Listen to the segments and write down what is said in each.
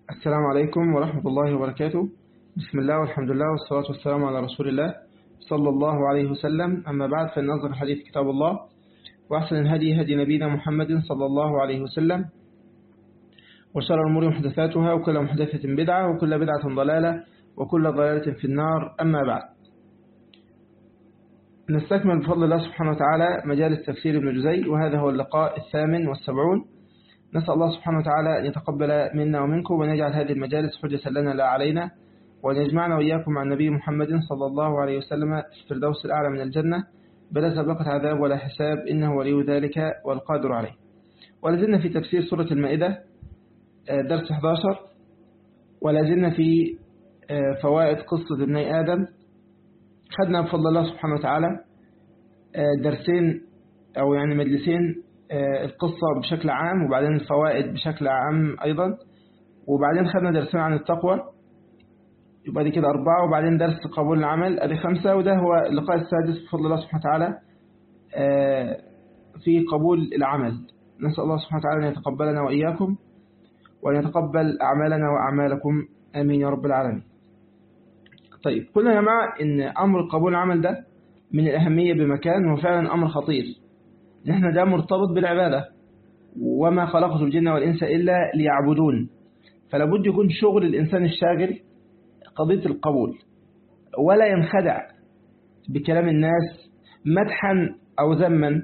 السلام عليكم ورحمة الله وبركاته بسم الله والحمد لله والصلاة والسلام على رسول الله صلى الله عليه وسلم أما بعد فإن أصدق الحديث كتاب الله وأحسن الهدي هدي نبينا محمد صلى الله عليه وسلم وشر الأمور محدثاتها وكل محدثة بدعة وكل بدعة ضلالة وكل ضلالة في النار أما بعد نستكمل بفضل الله سبحانه وتعالى مجالس تفسير ابن جزي وهذا هو اللقاء الثامن والسبعون نسأل الله سبحانه وتعالى أن يتقبل منا ومنكم وأن هذه المجالس حجة لنا لا علينا وأن يجمعنا وإياكم مع النبي محمد صلى الله عليه وسلم في الفردوس الأعلى من الجنة بلا سابقة عذاب ولا حساب إنه ولي ذلك والقادر عليه ولازلنا في تفسير سورة المائدة درس 11 ولازلنا في فوائد قصة ابني آدم خدنا بفضل الله سبحانه وتعالى درسين أو يعني مجلسين القصة بشكل عام وبعدين الفوائد بشكل عام أيضا وبعدين خدنا درسين عن التقوى يبقى دي كده أربعة وبعدين درس قبول العمل أدي خمسة وده هو اللقاء السادس بفضل الله سبحانه وتعالى في قبول العمل نسأل الله سبحانه وتعالى أن يتقبلنا وإياكم وأن يتقبل أعمالنا وأعمالكم آمين يا رب العالمين طيب قلنا يا جماعة إن أمر قبول العمل ده من الأهمية بمكان وفعلا أمر خطير نحن ده مرتبط بالعبادة وما خلقت الجن والإنس إلا ليعبدون فلا بد يكون شغل الإنسان الشاغل قضية القبول ولا ينخدع بكلام الناس مدحا أو ذما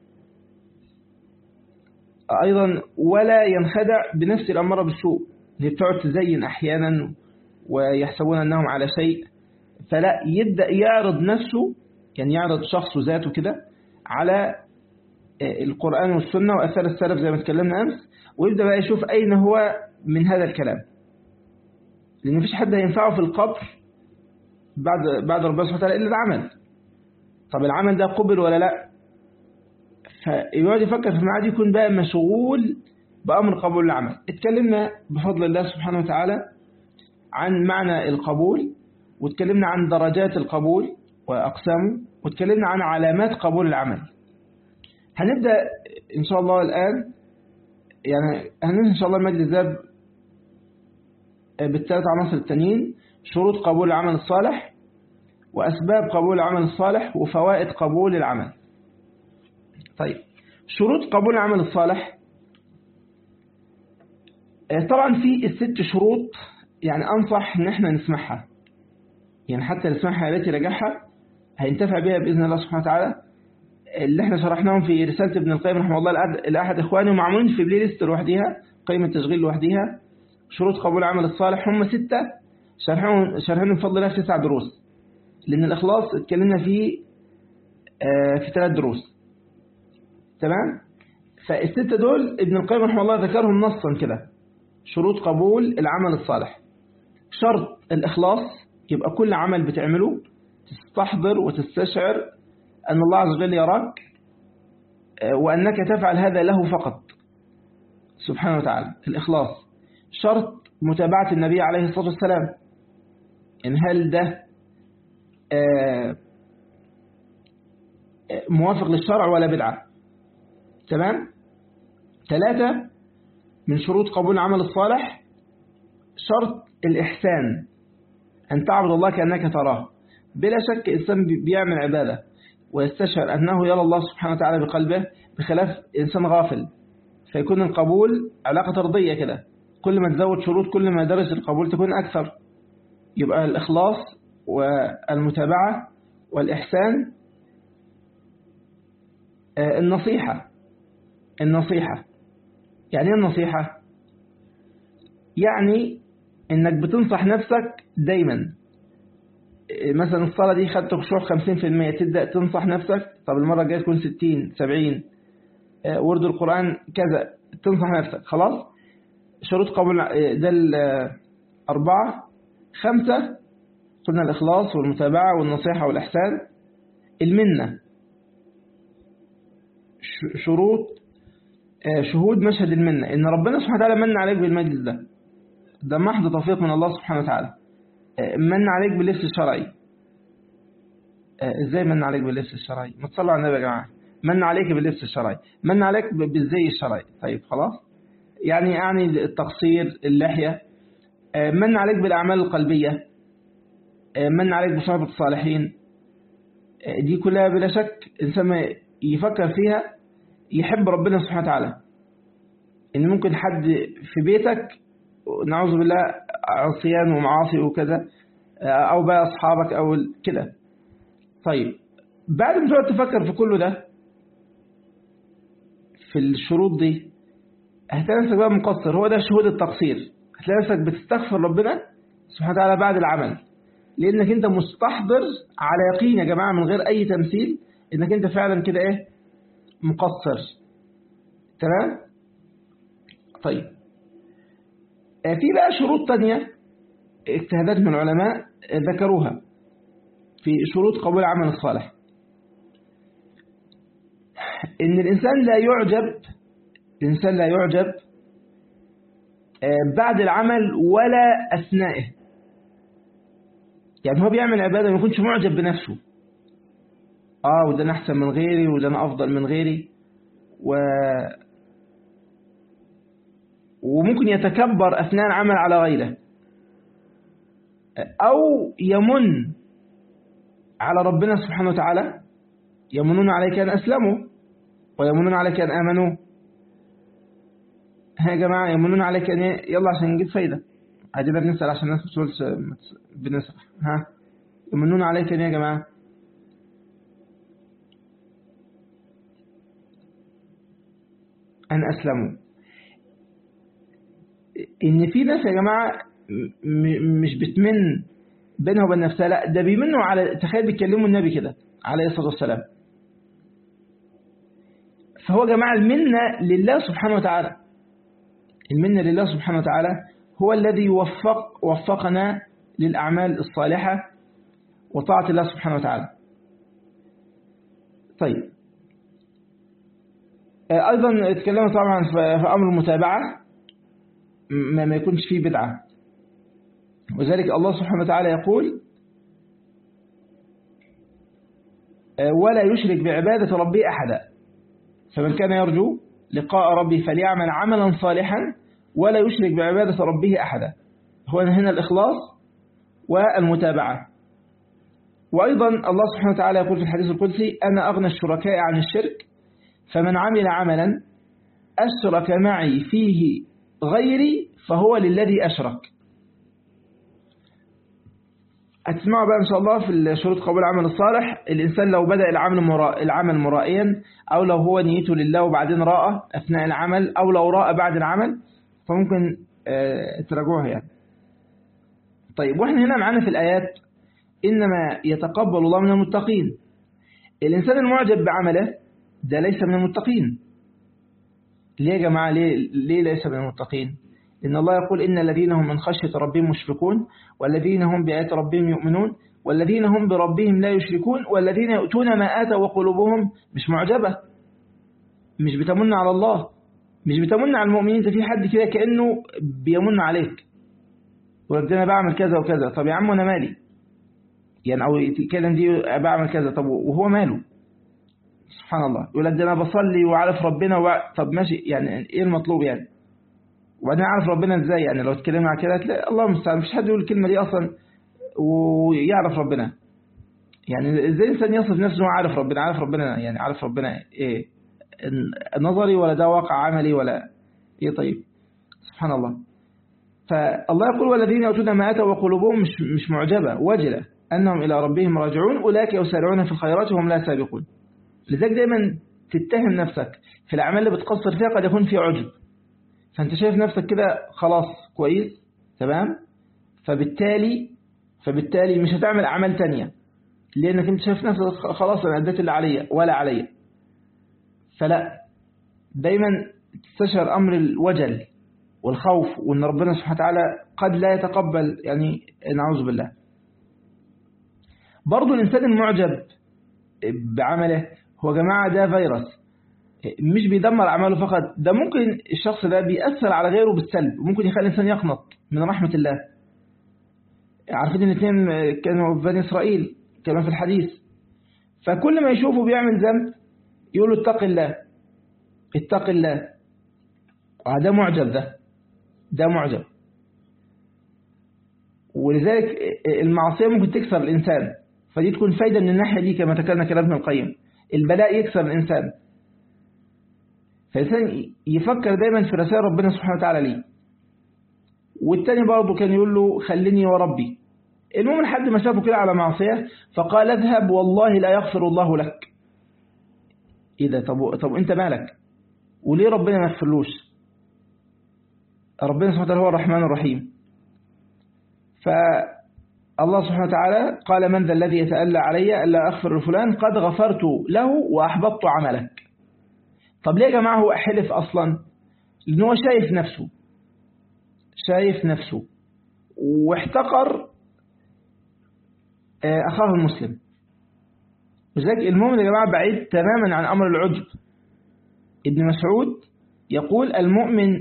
أيضا ولا ينخدع بنفس الأمر بالسوء اللي بتقعد تزين أحيانا ويحسبون أنهم على شيء فلا يبدأ يعرض نفسه يعني يعرض شخصه ذاته كده على القرآن والسنة وأثار السلف زي ما اتكلمنا أمس ويبدأ بقى يشوف أين هو من هذا الكلام لأن مفيش حد هينفعه في القبر بعد بعد ربنا سبحانه وتعالى إلا العمل طب العمل ده قبل ولا لا فيقعد يفكر في المعاد يكون بقى مشغول بأمر قبول العمل اتكلمنا بفضل الله سبحانه وتعالى عن معنى القبول واتكلمنا عن درجات القبول وأقسامه واتكلمنا عن علامات قبول العمل هنبدأ إن شاء الله الآن يعني هنبدأ إن شاء الله المجلس ده بالثلاث عناصر التانيين شروط قبول العمل الصالح وأسباب قبول العمل الصالح وفوائد قبول العمل طيب شروط قبول العمل الصالح طبعا في الست شروط يعني أنصح إن احنا نسمعها يعني حتى نسمعها التي رجعها هينتفع بها بإذن الله سبحانه وتعالى اللي احنا شرحناهم في رسالة ابن القيم رحمه الله لأحد إخواني ومعمولين في بلاي ليست لوحديها قيمة تشغيل لوحديها شروط قبول العمل الصالح هم ستة شرحهم شرحهم بفضل الله في تسع دروس لأن الإخلاص اتكلمنا فيه في ثلاث دروس تمام فالستة دول ابن القيم رحمه الله ذكرهم نصا كده شروط قبول العمل الصالح شرط الإخلاص يبقى كل عمل بتعمله تستحضر وتستشعر أن الله عز وجل يراك وأنك تفعل هذا له فقط سبحانه وتعالى الإخلاص شرط متابعة النبي عليه الصلاة والسلام إن هل ده موافق للشرع ولا بدعة تمام ثلاثة من شروط قبول العمل الصالح شرط الإحسان أن تعبد الله كأنك تراه بلا شك إنسان بيعمل عبادة ويستشعر أنه يرى الله سبحانه وتعالى بقلبه بخلاف إنسان غافل فيكون القبول علاقة ترضية كده كل ما تزود شروط كل ما درجة القبول تكون أكثر يبقى الإخلاص والمتابعة والإحسان النصيحة النصيحة يعني ايه النصيحة يعني انك بتنصح نفسك دايما مثلا الصلاة دي خدت خشوع 50% تبدأ تنصح نفسك طب المرة الجاية تكون 60 70 ورد القرآن كذا تنصح نفسك خلاص شروط قبول ده الأربعة خمسة قلنا الإخلاص والمتابعة والنصيحة والإحسان المنة شروط شهود مشهد المنة إن ربنا سبحانه وتعالى من عليك بالمجلس ده ده محض توفيق من الله سبحانه وتعالى من عليك باللبس الشرعي ازاي من عليك باللبس الشرعي ما تصلوا على النبي يا جماعه من عليك باللبس الشرعي من عليك بالزي الشرعي طيب خلاص يعني يعني التقصير اللحية من عليك بالأعمال القلبية من عليك بصحبة الصالحين دي كلها بلا شك إنسان ما يفكر فيها يحب ربنا سبحانه وتعالى إن ممكن حد في بيتك نعوذ بالله عصيان ومعاصي وكذا أو بقى أصحابك أو كده طيب بعد ما تقعد تفكر في كل ده في الشروط دي هتلاقي نفسك بقى مقصر هو ده شهود التقصير هتلاقي نفسك بتستغفر ربنا سبحانه وتعالى بعد العمل لانك انت مستحضر على يقين يا جماعه من غير اي تمثيل انك انت فعلا كده ايه مقصر تمام طيب في بقى شروط تانية اجتهادات من العلماء ذكروها في شروط قبول العمل الصالح ان الانسان لا يعجب الانسان لا يعجب بعد العمل ولا اثنائه يعني هو بيعمل عباده ما يكونش معجب بنفسه اه وده انا احسن من غيري وده انا افضل من غيري و وممكن يتكبر اثناء العمل على غيره او يمن على ربنا سبحانه وتعالى يمنون عليك ان اسلموا ويمنون عليك ان امنوا ها يا جماعه يمنون عليك ان يلا عشان نجيب فايده عايزين بنسال عشان الناس بتقولش بنسال ها يمنون عليك ان يا جماعه ان اسلموا ان في ناس يا جماعه مش بتمن بينها وبين نفسها لا ده بيمنوا على تخيل بيتكلموا النبي كده عليه الصلاه والسلام فهو يا جماعه المنه لله سبحانه وتعالى المنه لله سبحانه وتعالى هو الذي وفق وفقنا للأعمال الصالحة وطاعة الله سبحانه وتعالى طيب أيضا اتكلمنا طبعا في أمر المتابعة ما, ما يكونش فيه بدعة وذلك الله سبحانه وتعالى يقول ولا يشرك بعبادة ربه أحدا فمن كان يرجو لقاء ربه فليعمل عملا صالحا ولا يشرك بعبادة ربه أحدا هو هنا الإخلاص والمتابعة وأيضا الله سبحانه وتعالى يقول في الحديث القدسي أنا أغنى الشركاء عن الشرك فمن عمل عملا أشرك معي فيه غيري فهو للذي أشرك هتسمعوا بقى إن شاء الله في شروط قبول العمل الصالح الإنسان لو بدأ العمل مرا... العمل مرائيا أو لو هو نيته لله وبعدين راى أثناء العمل أو لو راى بعد العمل فممكن تراجعوها يعني طيب واحنا هنا معانا في الآيات إنما يتقبل الله من المتقين الإنسان المعجب بعمله ده ليس من المتقين ليه يا جماعة ليه, ليه ليس من المتقين إن الله يقول إن الذين هم من خشية ربهم مشفقون والذين هم بآيات ربهم يؤمنون والذين هم بربهم لا يشركون والذين يؤتون ما آتوا وقلوبهم مش معجبة مش بتمن على الله مش بتمن على المؤمنين انت في حد كده كأنه بيمن عليك يقول لك انا بعمل كذا وكذا طب يا عم انا مالي يعني او يتكلم دي بعمل كذا طب وهو ماله سبحان الله يقول لك ده انا بصلي وعارف ربنا و... طب ماشي يعني ايه المطلوب يعني وبعدين اعرف ربنا ازاي يعني لو اتكلمنا على كده تلاقي الله المستعان مفيش حد يقول الكلمه دي اصلا ويعرف ربنا يعني ازاي الانسان يصف نفسه عارف ربنا عارف ربنا يعني عارف ربنا ايه نظري ولا ده واقع عملي ولا ايه طيب سبحان الله فالله يقول والذين يؤتون ما اتوا وقلوبهم مش مش معجبه وجله انهم الى ربهم راجعون اولئك يسارعون في الخيرات وهم لا سابقون لذلك دايما تتهم نفسك في الاعمال اللي بتقصر فيها قد يكون في عجب فانت شايف نفسك كده خلاص كويس تمام فبالتالي فبالتالي مش هتعمل اعمال تانية لانك انت شايف نفسك خلاص انا اديت اللي عليا ولا عليا فلا دايما تستشعر أمر الوجل والخوف وأن ربنا سبحانه وتعالى قد لا يتقبل يعني نعوذ بالله برضو الإنسان المعجب بعمله هو جماعة ده فيروس مش بيدمر أعماله فقط ده ممكن الشخص ده بيأثر على غيره بالسلب وممكن يخلي الإنسان يقنط من رحمة الله عارفين الاثنين كانوا في بني إسرائيل كما في الحديث فكل ما يشوفه بيعمل ذنب يقول له اتق الله اتق الله ده معجب ده ده معجب ولذلك المعصية ممكن تكسر الإنسان فدي تكون فايدة من الناحية دي كما ذكرنا كلام ابن القيم البلاء يكسر الإنسان فالإنسان يفكر دايما في رسائل ربنا سبحانه وتعالى ليه والتاني برضه كان يقول له خليني وربي المهم لحد ما شافه كده على معصية فقال اذهب والله لا يغفر الله لك ايه ده طب, طب انت مالك وليه ربنا ما يغفرلوش ربنا سبحانه وتعالى هو الرحمن الرحيم فالله سبحانه وتعالى قال من ذا الذي يتألى علي ألا أغفر لفلان قد غفرت له وأحبطت عملك طب ليه يا جماعة هو حلف أصلا لأنه هو شايف نفسه شايف نفسه واحتقر أخاه المسلم وذلك المؤمن يا جماعة بعيد تماما عن أمر العجب ابن مسعود يقول المؤمن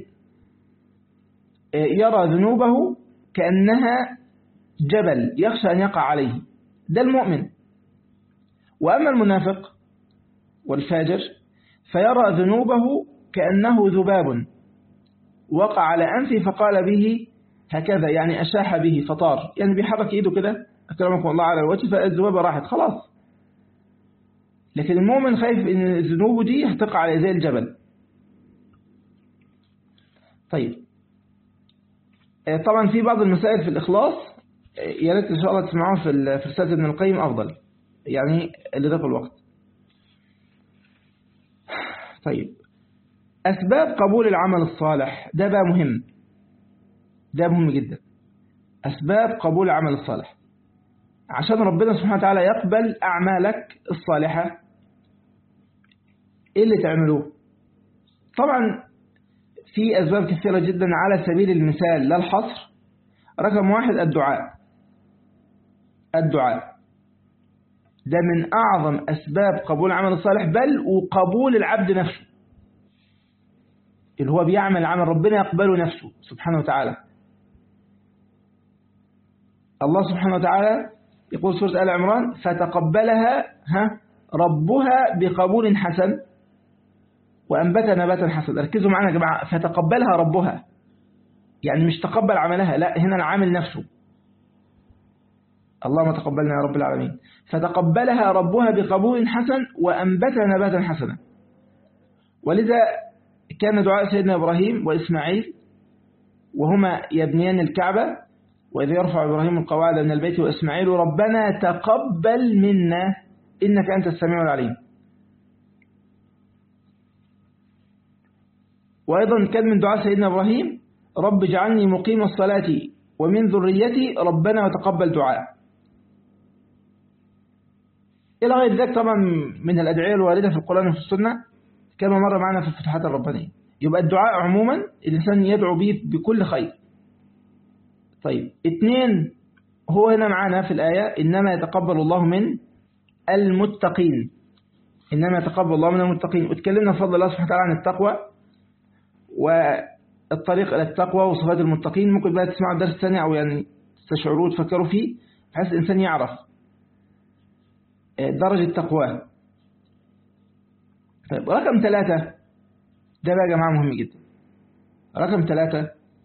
يرى ذنوبه كأنها جبل يخشى أن يقع عليه ده المؤمن وأما المنافق والفاجر فيرى ذنوبه كأنه ذباب وقع على أنفه فقال به هكذا يعني أشاح به فطار يعني بيحرك إيده كده أكرمكم الله على الوجه فالذبابة راحت خلاص لكن المؤمن خايف ان ذنوبه دي هتقع عليه زي الجبل طيب طبعا في بعض المسائل في الإخلاص يا ريت إن شاء الله تسمعوها في في رسالة ابن القيم أفضل يعني لضيق الوقت طيب أسباب قبول العمل الصالح ده بقى مهم ده مهم جدا أسباب قبول العمل الصالح عشان ربنا سبحانه وتعالى يقبل أعمالك الصالحة إيه اللي تعملوه طبعا في أسباب كثيرة جدا على سبيل المثال لا الحصر رقم واحد الدعاء الدعاء ده من أعظم أسباب قبول العمل الصالح بل وقبول العبد نفسه اللي هو بيعمل عمل ربنا يقبله نفسه سبحانه وتعالى الله سبحانه وتعالى يقول سورة آل عمران فتقبلها ها ربها بقبول حسن وأنبت نباتا حسنا ركزوا معنا يا جماعة فتقبلها ربها يعني مش تقبل عملها لا هنا العامل نفسه اللهم تقبلنا يا رب العالمين فتقبلها ربها بقبول حسن وأنبت نباتا حسنا ولذا كان دعاء سيدنا إبراهيم وإسماعيل وهما يبنيان الكعبة وإذ يرفع إبراهيم القواعد من البيت وإسماعيل ربنا تقبل منا إنك أنت السميع العليم وأيضا كان من دعاء سيدنا إبراهيم رب اجعلني مقيم الصلاة ومن ذريتي ربنا وتقبل دعاء إلى غير ذلك طبعا من الأدعية الواردة في القرآن وفي السنة كما مر معنا في الفتوحات الربانية يبقى الدعاء عموما الإنسان يدعو به بكل خير طيب اثنين هو هنا معنا في الآية إنما يتقبل الله من المتقين إنما يتقبل الله من المتقين واتكلمنا بفضل الله سبحانه وتعالى عن التقوى والطريق إلى التقوى وصفات المتقين ممكن بقى تسمعوا الدرس الثاني أو يعني تستشعروا وتفكروا فيه بحيث الإنسان يعرف درجة تقواه طيب رقم ثلاثة ده بقى يا جماعة مهم جدا رقم ثلاثة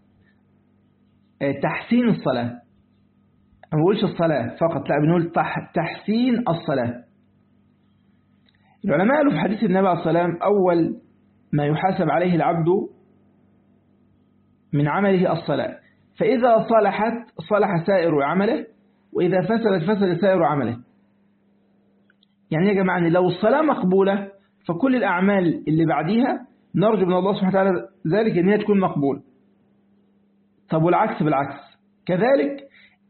تحسين الصلاة ما بقولش الصلاة فقط لا بنقول تحسين الصلاة العلماء قالوا في حديث النبي عليه الصلاة والسلام أول ما يحاسب عليه العبد من عمله الصلاة فإذا صلحت صلح سائر عمله وإذا فسدت فسد سائر عمله يعني يا جماعة لو الصلاة مقبولة فكل الأعمال اللي بعديها نرجو من الله سبحانه وتعالى ذلك أن هي تكون مقبولة طب والعكس بالعكس كذلك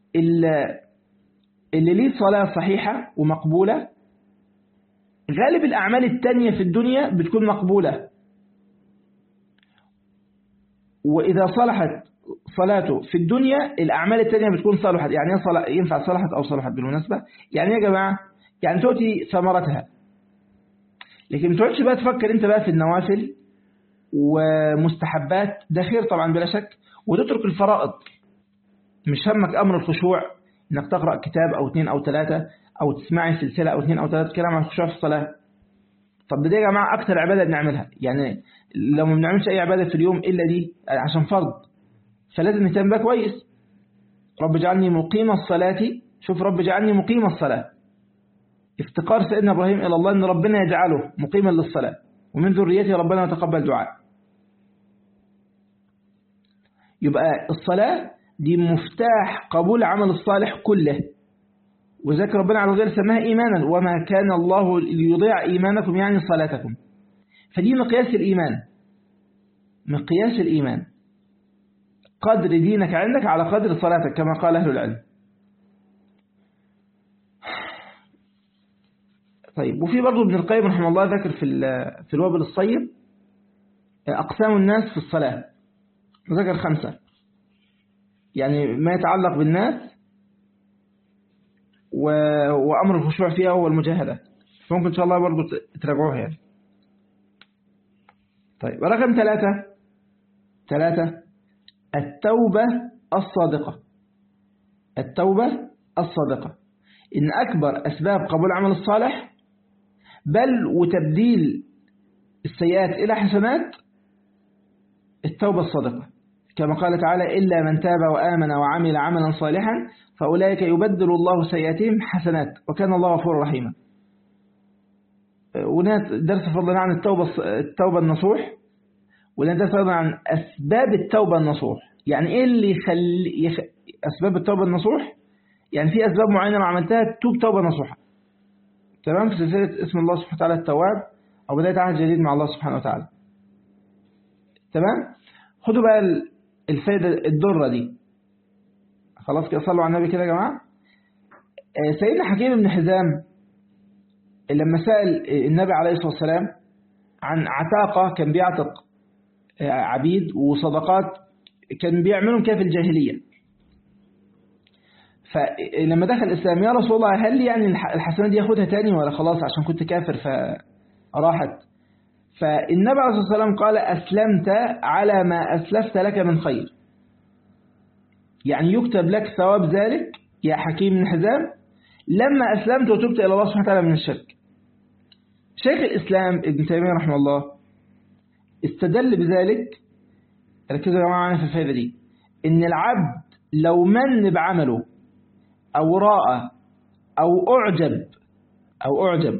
اللي ليه صلاة صحيحة ومقبولة غالب الأعمال التانية في الدنيا بتكون مقبولة وإذا صلحت صلاته في الدنيا الأعمال التانية بتكون صلحت يعني ينفع صلحت أو صلحت بالمناسبة يعني يا جماعة يعني تؤتي ثمرتها لكن ما تقعدش بقى تفكر انت بقى في النوافل ومستحبات ده خير طبعا بلا شك وتترك الفرائض مش همك أمر الخشوع انك تقرأ كتاب أو اثنين أو ثلاثة أو تسمعي سلسلة أو اثنين أو ثلاثة كلام عن الخشوع في الصلاة طب دي يا جماعة أكثر عبادة بنعملها يعني لو ما بنعملش أي عبادة في اليوم إلا دي عشان فرض فلازم نهتم بها كويس رب اجعلني مقيم الصلاة شوف رب اجعلني مقيم الصلاة افتقار سيدنا إبراهيم إلى الله أن ربنا يجعله مقيما للصلاة ومن ذريته ربنا يتقبل دعاء يبقى الصلاة دي مفتاح قبول عمل الصالح كله وذلك ربنا عز وجل سماها إيمانا وما كان الله ليضيع إيمانكم يعني صلاتكم فدي مقياس الإيمان مقياس الإيمان قدر دينك عندك على قدر صلاتك كما قال أهل العلم طيب وفي برضه ابن القيم رحمه الله ذكر في في الوابل الصيب أقسام الناس في الصلاة وذكر خمسة يعني ما يتعلق بالناس و... وأمر الخشوع فيها هو المجاهدة فممكن إن شاء الله برضه تراجعوها يعني طيب رقم ثلاثة ثلاثة التوبة الصادقة التوبة الصادقة إن أكبر أسباب قبول عمل الصالح بل وتبديل السيئات إلى حسنات التوبة الصادقة كما قال تعالى إلا من تاب وآمن وعمل عملا صالحا فأولئك يبدل الله سيئاتهم حسنات وكان الله غفورا رحيما ونات درس فضلنا عن التوبة التوبة النصوح ولنا درس فضلنا عن أسباب التوبة النصوح يعني إيه اللي يخلي يخ... أسباب التوبة النصوح يعني في أسباب معينة لو عملتها توب توبة نصوحة تمام في سلسلة اسم الله سبحانه وتعالى التواب أو بداية عهد جديد مع الله سبحانه وتعالى تمام خدوا بقى الفايدة الدرة دي خلاص كده صلوا على النبي كده يا جماعة سيدنا حكيم بن حزام لما سأل النبي عليه الصلاة والسلام عن عتاقة كان بيعتق عبيد وصدقات كان بيعملهم كيف الجاهلية فلما دخل الإسلام يا رسول الله هل يعني الحسنات دي ياخدها تاني ولا خلاص عشان كنت كافر فراحت فالنبي عليه الصلاة والسلام قال أسلمت على ما أسلفت لك من خير يعني يكتب لك ثواب ذلك يا حكيم بن حزام لما أسلمت وتبت إلى الله سبحانه وتعالى من الشرك شيخ الإسلام ابن تيمية رحمه الله استدل بذلك ركزوا يا جماعة معانا في الفائدة دي إن العبد لو من بعمله أو راى أو أعجب أو أعجب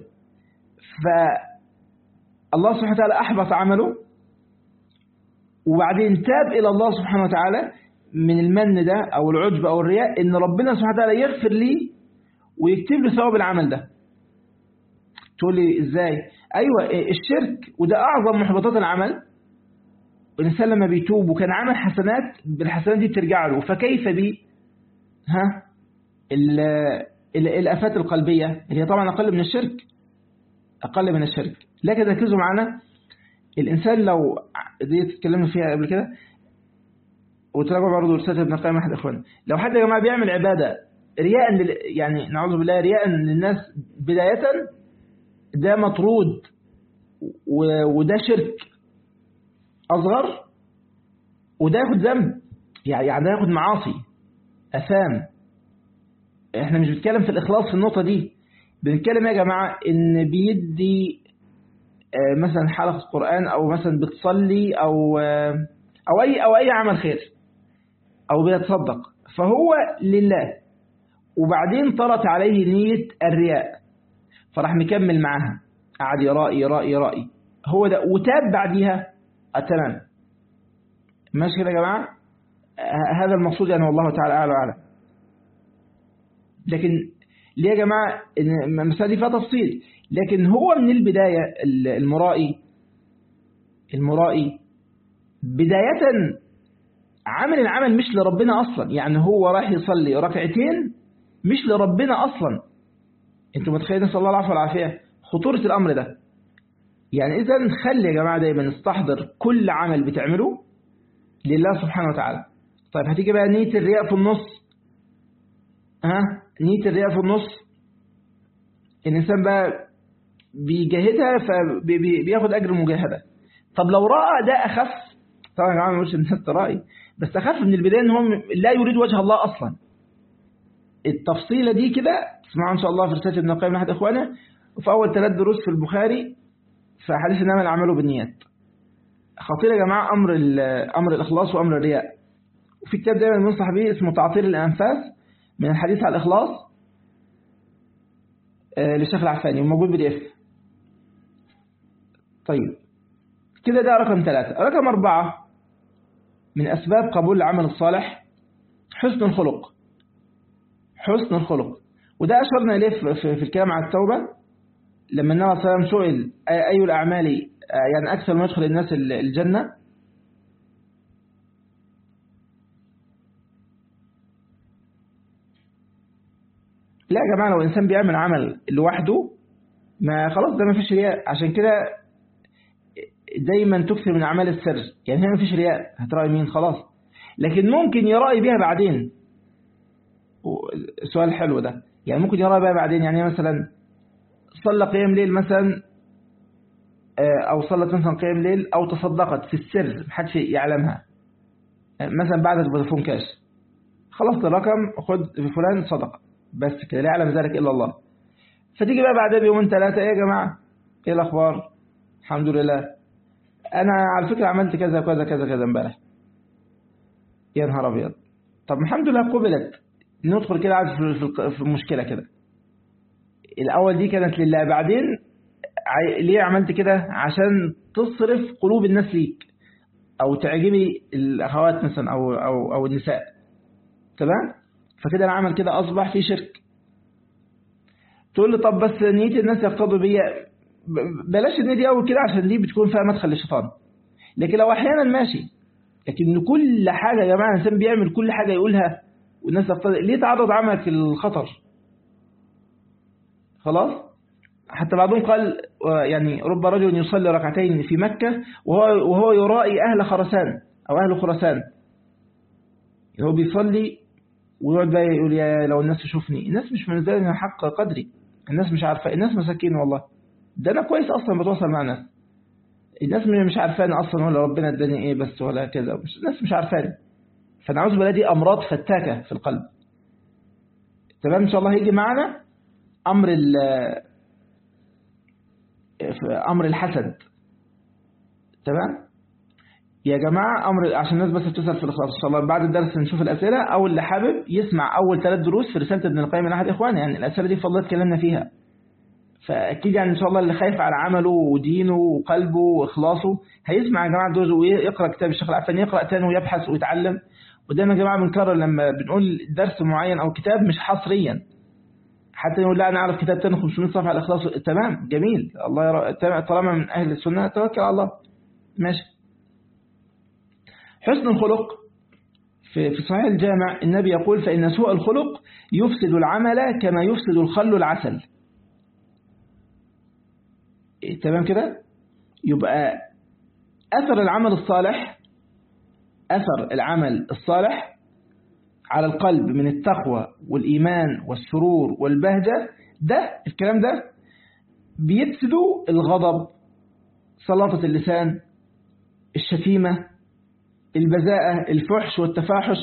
فالله سبحانه وتعالى أحبط عمله وبعدين تاب إلى الله سبحانه وتعالى من المن ده أو العجب أو الرياء إن ربنا سبحانه وتعالى يغفر لي ويكتب لي ثواب العمل ده تقول لي إزاي أيوة الشرك وده أعظم محبطات العمل الإنسان لما بيتوب وكان عمل حسنات بالحسنات دي بترجع له فكيف بي ها ال ال الآفات القلبية اللي هي طبعا أقل من الشرك أقل من الشرك لكن ركزوا معنا الإنسان لو دي اتكلمنا فيها قبل كده وتراجعوا برضه رسالة ابن القيم أحد إخواننا لو حد يا جماعة بيعمل عبادة رياء لل... يعني نعوذ بالله رياء للناس بداية ده مطرود و... وده شرك أصغر وده ياخد ذنب يعني ده ياخد معاصي أثام احنا مش بنتكلم في الإخلاص في النقطة دي بنتكلم يا جماعة إن بيدي مثلا حلقة قرآن أو مثلا بتصلي أو أو أي أو أي عمل خير أو بيتصدق فهو لله وبعدين طرت عليه نية الرياء فراح مكمل معاها قعد يرائي يرائي يرائي هو ده وتاب بعديها تمام ماشي كده يا جماعة هذا المقصود يعني والله تعالى أعلى وأعلم لكن ليه يا جماعة المسألة دي فيها تفصيل لكن هو من البداية المرائي المرائي بداية عمل العمل مش لربنا أصلا يعني هو راح يصلي ركعتين مش لربنا أصلا انتوا متخيلين نسأل الله العفو والعافية خطورة الأمر ده يعني إذا خلي يا جماعة دايما نستحضر كل عمل بتعمله لله سبحانه وتعالى طيب هتيجي بقى نية الرياء في النص ها نية الرياء في النص الإنسان بقى بيجاهدها فبياخد أجر المجاهدة طب لو رأى ده أخف طبعا يا جماعة مش الناس ترائي بس أخف من البداية إن هو لا يريد وجه الله أصلا التفصيلة دي كده تسمعوا إن شاء الله في رسالة ابن القيم لأحد إخوانه وفي أول ثلاث دروس في البخاري في حديث إنما الأعمال بالنيات خطير يا جماعة أمر أمر الإخلاص وأمر الرياء وفي كتاب دايما بنصح بيه اسمه تعطير الأنفاس من الحديث على الإخلاص آه، للشيخ العفاني وموجود بي دي اف طيب كده ده رقم ثلاثة رقم أربعة من أسباب قبول العمل الصالح حسن الخلق حسن الخلق وده أشرنا إليه في, في, في الكلام عن التوبة لما النبي صلى الله عليه وسلم سئل أي الأعمال يعني أكثر ما يدخل الناس الجنة لا يا جماعة لو الإنسان بيعمل عمل لوحده ما خلاص ده ما فيش رياء عشان كده دايما تكثر من أعمال السر يعني هنا ما فيش رياء هترأي مين خلاص لكن ممكن يرأي بيها بعدين سؤال حلو ده يعني ممكن يرأي بيها بعدين يعني مثلا صلى قيام ليل مثلا أو صلت مثلا قيام ليل أو تصدقت في السر محدش يعلمها مثلا بعد فودافون كاش خلصت الرقم خد في فلان صدقه بس كده لا يعلم ذلك إلا الله فتيجي بقى بعدها بيومين ثلاثة إيه يا جماعة إيه الأخبار الحمد لله أنا على فكرة عملت كذا كذا كذا كذا امبارح يا نهار أبيض طب الحمد لله قبلت ندخل كده عاد في في مشكلة كده الأول دي كانت لله بعدين ليه عملت كده عشان تصرف قلوب الناس ليك أو تعجبي الأخوات مثلا أو أو أو النساء تمام فكده العمل كده أصبح في شرك تقول لي طب بس نية الناس يقتضوا بيا بلاش النية دي أول كده عشان دي بتكون فيها مدخل للشيطان لكن لو أحيانا ماشي لكن كل حاجة يا جماعة الإنسان بيعمل كل حاجة يقولها والناس تقتضي ليه تعرض عملك للخطر خلاص حتى بعضهم قال يعني رب رجل يصلي ركعتين في مكة وهو, وهو يرائي أهل خرسان أو أهل خرسان هو بيصلي ويقعد بقى يقول يا لو الناس تشوفني الناس مش منزله لي حق قدري الناس مش عارفه الناس مساكين والله ده انا كويس اصلا بتواصل مع الناس الناس مش عارفاني اصلا ولا ربنا اداني ايه بس ولا كذا مش الناس مش عارفاني فانا عاوز بالله دي امراض فتاكه في القلب تمام ان شاء الله هيجي معنا امر ال امر الحسد تمام يا جماعة أمر عشان الناس بس بتسأل في الإخلاص إن شاء الله بعد الدرس نشوف الأسئلة أو اللي حابب يسمع أول ثلاث دروس في رسالة ابن القيم من أحد إخواني يعني الأسئلة دي فضلت اتكلمنا فيها فأكيد يعني إن شاء الله اللي خايف على عمله ودينه وقلبه وإخلاصه هيسمع يا جماعة دروس ويقرأ كتاب الشيخ العفاني يقرأ تاني ويبحث ويتعلم ودايما يا جماعة بنكرر لما بنقول درس معين أو كتاب مش حصريا حتى يقول لا أنا أعرف كتاب تاني 500 صفحة على الإخلاص تمام جميل الله يرى طالما من أهل السنة توكل على الله ماشي حسن الخلق في صحيح الجامع النبي يقول فإن سوء الخلق يفسد العمل كما يفسد الخل العسل تمام كده يبقى أثر العمل الصالح أثر العمل الصالح على القلب من التقوى والإيمان والسرور والبهجة ده الكلام ده بيفسد الغضب سلطة اللسان الشتيمة البذاءة الفحش والتفاحش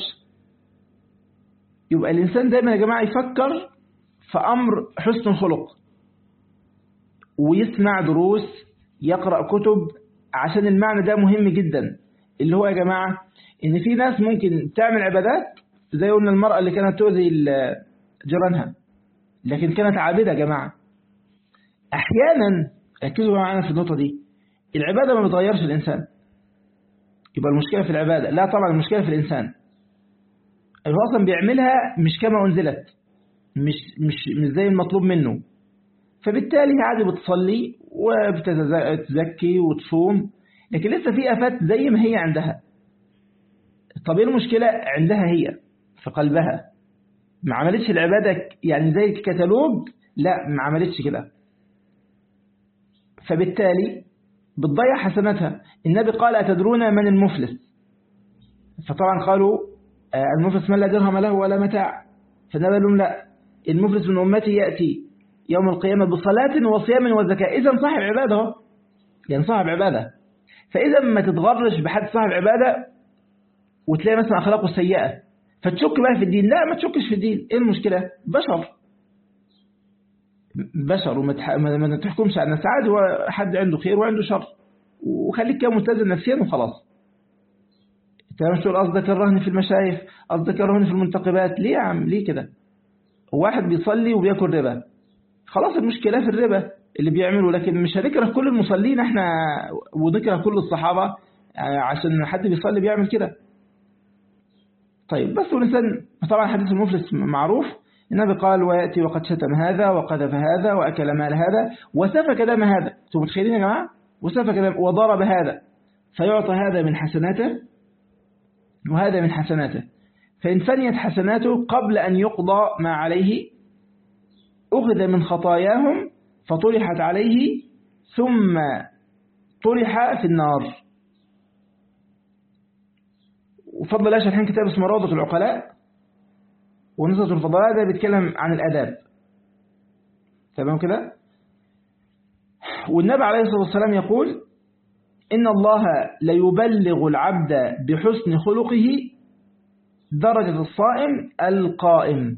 يبقى الإنسان دايما يا جماعة يفكر في أمر حسن الخلق ويسمع دروس يقرأ كتب عشان المعنى ده مهم جدا اللي هو يا جماعة إن في ناس ممكن تعمل عبادات زي قلنا المرأة اللي كانت تؤذي جيرانها لكن كانت عابدة يا جماعة أحيانا ركزوا معانا في النقطة دي العبادة ما بتغيرش الإنسان يبقى المشكلة في العبادة لا طبعا المشكلة في الإنسان اللي هو أصلا بيعملها مش كما أنزلت مش, مش, مش زي المطلوب منه فبالتالي هي عادي بتصلي وبتزكي وتصوم لكن لسه في آفات زي ما هي عندها طب ايه المشكلة عندها هي في قلبها ما عملتش العبادة يعني زي الكتالوج لا ما عملتش كده فبالتالي بتضيع حسناتها النبي قال أتدرون من المفلس فطبعا قالوا المفلس من لا درهم له ولا متاع فالنبي لهم لا المفلس من أمتي يأتي يوم القيامة بصلاة وصيام وزكاة إذا صاحب عبادة يعني صاحب عبادة فإذا ما تتغرش بحد صاحب عبادة وتلاقي مثلا أخلاقه سيئة فتشك بقى في الدين لا ما تشكش في الدين إيه المشكلة بشر بشر وما تح... ما تحكمش على الناس عادي هو حد عنده خير وعنده شر وخليك كده متزن نفسيا وخلاص انت مش تقول قصدك الرهن في المشايخ قصدك الرهن في المنتقبات ليه يا عم ليه كده واحد بيصلي وبياكل ربا خلاص المشكلة في الربا اللي بيعمله لكن مش هنكره كل المصلين احنا ونكره كل الصحابة عشان حد بيصلي بيعمل كده طيب بس الإنسان طبعا حديث المفلس معروف النبي قال ويأتي وقد شتم هذا وقذف هذا وأكل مال هذا وسفك دم هذا انتم متخيلين يا جماعة وسفك دم وضرب هذا فيعطى هذا من حسناته وهذا من حسناته فإن فنيت حسناته قبل أن يقضى ما عليه أخذ من خطاياهم فطرحت عليه ثم طرح في النار وفضل الله شرحين كتاب اسمه روضة العقلاء ونزلة الفضلاء ده بيتكلم عن الأداب تمام كده والنبي عليه الصلاة والسلام يقول إن الله ليبلغ العبد بحسن خلقه درجة الصائم القائم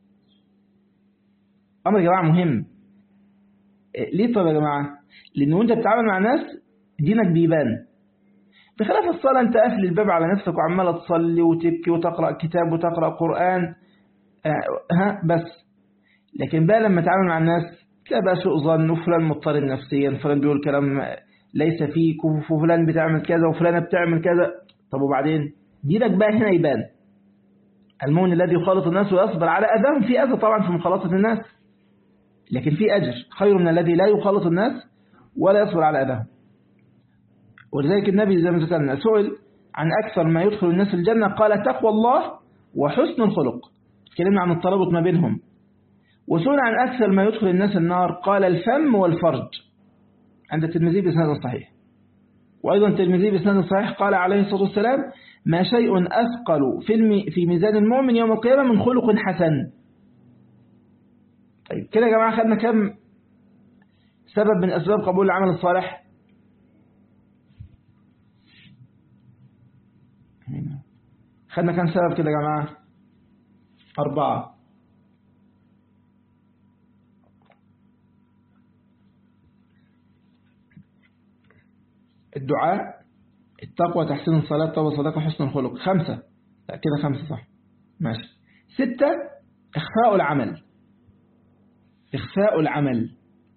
أمر يا جماعة مهم ليه طب يا جماعة لأنه أنت بتتعامل مع ناس دينك بيبان بخلاف الصلاة أنت قافل الباب على نفسك وعمالة تصلي وتبكي وتقرأ كتاب وتقرأ قرآن ها بس لكن بقى لما تتعامل مع الناس تلاقي بقى سوء ظن وفلان مضطرب نفسيا فلان بيقول كلام ليس فيك وفلان بتعمل كذا وفلانة بتعمل كذا طب وبعدين دينك بقى هنا يبان المؤمن الذي يخالط الناس ويصبر على أذاهم في أذى طبعا في مخالطة الناس لكن في أجر خير من الذي لا يخالط الناس ولا يصبر على أذاهم ولذلك النبي زي ما ذكرنا سئل عن أكثر ما يدخل الناس الجنة قال تقوى الله وحسن الخلق تكلمنا عن الترابط ما بينهم وسئل عن أكثر ما يدخل الناس النار قال الفم والفرج عند الترمذي بسند صحيح وأيضا الترمذي بسند صحيح قال عليه الصلاة والسلام ما شيء أثقل في, في ميزان المؤمن يوم القيامة من خلق حسن طيب كده يا جماعة خدنا كم سبب من أسباب قبول العمل الصالح خدنا كم سبب كده يا جماعة أربعة الدعاء التقوى تحسين الصلاة توبة صدقة حسن الخلق خمسة لا كده خمسة صح ماشي ستة إخفاء العمل إخفاء العمل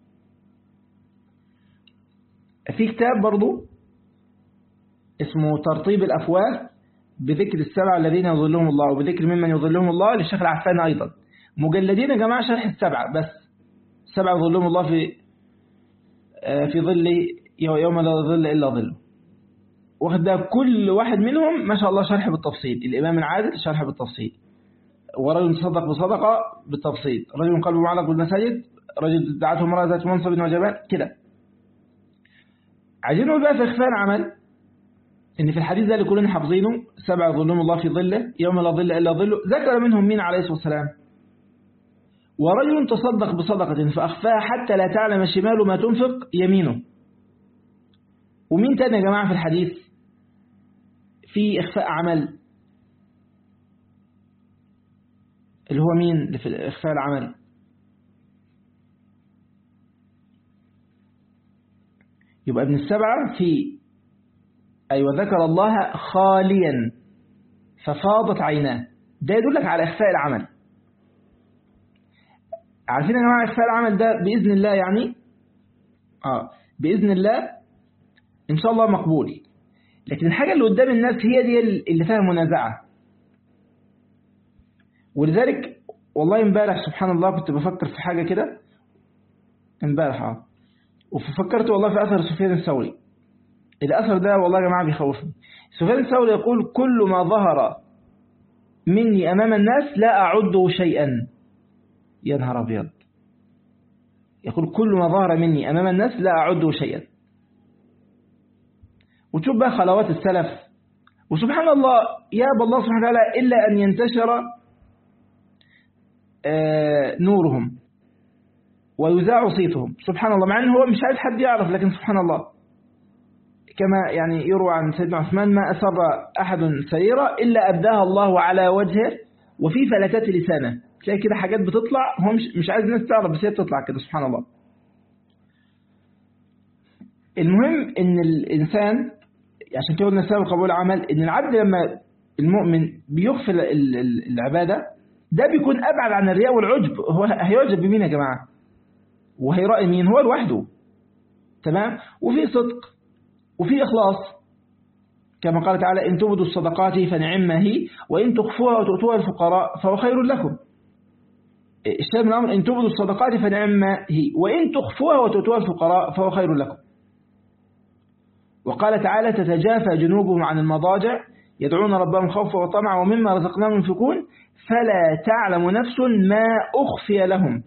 في كتاب برضو اسمه ترطيب الأفواه بذكر السبعة الذين يظلهم الله وبذكر ممن يظلهم الله للشيخ العفان أيضا مجلدين يا جماعة شرح السبعة بس سبعة يظلهم الله في في ظل يوم لا ظل إلا ظله واخد ده كل واحد منهم ما شاء الله شرح بالتفصيل الإمام العادل شرح بالتفصيل ورجل تصدق بصدقة بالتفصيل رجل قلبه معلق بالمساجد رجل دعته امرأة ذات منصب وجبان كده عايزين نقول بقى في إخفاء العمل إن في الحديث ده اللي كلنا حافظينه سبع ظلهم الله في ظله يوم لا ظل إلا ظله ذكر منهم مين عليه الصلاة والسلام ورجل تصدق بصدقة فأخفاها حتى لا تعلم شماله ما تنفق يمينه ومين تاني يا جماعة في الحديث في إخفاء عمل اللي هو مين اللي في إخفاء العمل يبقى ابن السبعة في أيوة ذكر الله خاليا ففاضت عيناه ده يدلك على إخفاء العمل عارفين يا جماعة إخفاء العمل ده بإذن الله يعني آه بإذن الله إن شاء الله مقبول لكن الحاجة اللي قدام الناس هي دي اللي فيها منازعة ولذلك والله امبارح سبحان الله كنت بفكر في حاجة كده امبارح اه وفكرت والله في أثر سفيان الثوري الأثر ده والله يا جماعة بيخوفني سفيان الثوري يقول كل ما ظهر مني أمام الناس لا أعده شيئا يا نهار أبيض يقول كل ما ظهر مني أمام الناس لا أعده شيئا وتشوف بقى خلوات السلف وسبحان الله ياب الله سبحانه وتعالى إلا أن ينتشر نورهم ويذاع صيتهم سبحان الله مع أنه هو مش عايز حد يعرف لكن سبحان الله كما يعني يروى عن سيدنا عثمان ما أسر أحد سيرة إلا أبداها الله على وجهه وفي فلتات لسانه تلاقي كده حاجات بتطلع هو مش, مش عايز الناس تعرف بس هي بتطلع كده سبحان الله المهم ان الإنسان عشان كده قلنا سبب قبول العمل ان العبد لما المؤمن بيغفل ال- ال- العبادة ده بيكون أبعد عن الرياء والعجب هو هيعجب بمين يا جماعة وهيرائي مين هو لوحده تمام وفي صدق وفي إخلاص كما قال تعالى إن تبدوا الصدقات فنعم هي وإن تخفوها وتؤتوها الفقراء فهو خير لكم الشيء من الأمر إن تبدوا الصدقات فنعم هي وإن تخفوها وتؤتوها الفقراء فهو خير لكم وقال تعالى تتجافى جنوبهم عن المضاجع يدعون ربهم خوفا وطمعا ومما رزقناهم ينفقون فلا تعلم نفس ما أخفي لهم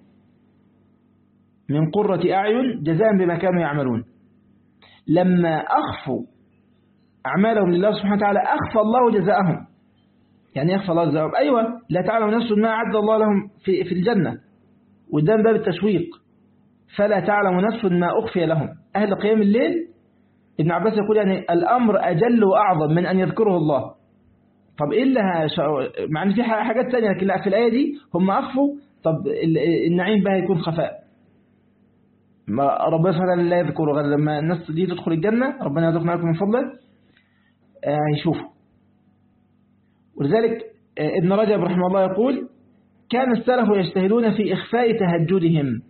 من قرة أعين جزاء بما كانوا يعملون لما أخفوا أعمالهم لله سبحانه وتعالى أخفى الله جزاءهم يعني يخفى الله جزاءهم أيوة لا تعلم نفس ما أعد الله لهم في, في الجنة وده باب التشويق فلا تعلم نفس ما أخفي لهم أهل قيام الليل ابن عباس يقول يعني الأمر أجل وأعظم من أن يذكره الله طب إيه اللي هش... مع أن في حاجات تانية لكن لا في الآية دي هم أخفوا طب النعيم بقى يكون خفاء ما ربنا سبحانه وتعالى لا يذكره غير لما الناس دي تدخل الجنة ربنا يرزقنا لكم من فضله هيشوفوا ولذلك ابن رجب رحمه الله يقول كان السلف يجتهدون في إخفاء تهجدهم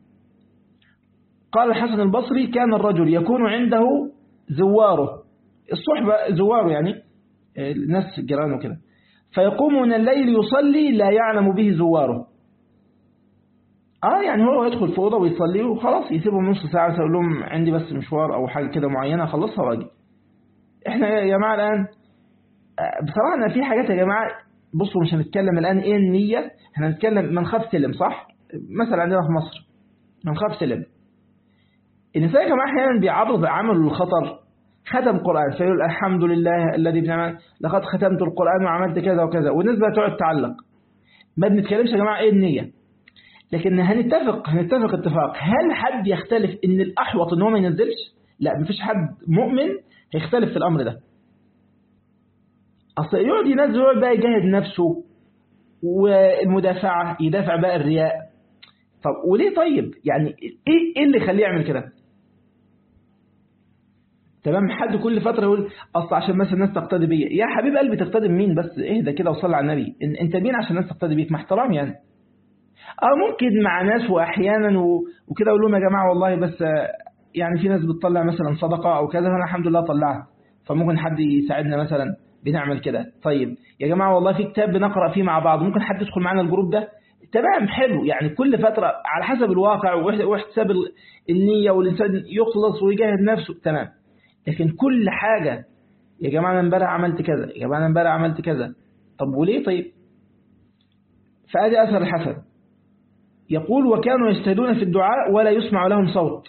قال الحسن البصري كان الرجل يكون عنده زواره الصحبة زواره يعني الناس جيرانه كده فيقوم من الليل يصلي لا يعلم به زواره اه يعني هو يدخل في اوضه ويصلي وخلاص يسيبهم نص ساعه يقول لهم عندي بس مشوار او حاجه كده معينه اخلصها واجي احنا يا جماعه الان بصراحه أنا في حاجات يا جماعه بصوا مش هنتكلم الان ايه النيه احنا هنتكلم من خاف سلم صح مثلا عندنا في مصر من خاف سلم الانسان يا جماعه احيانا بيعرض عمله للخطر ختم قرآن فيقول الحمد لله الذي بنعمة لقد ختمت القرآن وعملت كذا وكذا والناس بقى تقعد تعلق ما بنتكلمش يا جماعة ايه النية لكن هنتفق هنتفق اتفاق هل حد يختلف ان الأحوط ان هو ما ينزلش لا مفيش حد مؤمن هيختلف في الأمر ده أصل يقعد ينزل يقعد بقى يجاهد نفسه والمدافعة يدافع بقى الرياء طب وليه طيب يعني ايه, إيه اللي يخليه يعمل كده تمام حد كل فترة يقول أصل عشان مثلا الناس تقتدي بيا يا حبيب قلبي تقتدي بمين بس اهدى كده وصلي على النبي انت مين عشان الناس تقتدي بيك مع احترام يعني اه ممكن مع ناس واحيانا وكده اقول لهم يا جماعه والله بس يعني في ناس بتطلع مثلا صدقه او كذا فانا الحمد لله طلعت فممكن حد يساعدنا مثلا بنعمل كده طيب يا جماعه والله في كتاب بنقرا فيه مع بعض ممكن حد يدخل معانا الجروب ده تمام حلو يعني كل فتره على حسب الواقع واحتساب النيه والانسان يخلص ويجاهد نفسه تمام لكن كل حاجة يا جماعة أنا امبارح عملت كذا يا جماعة أنا امبارح عملت كذا طب وليه طيب فأدي أثر الحسن يقول وكانوا يجتهدون في الدعاء ولا يسمع لهم صوت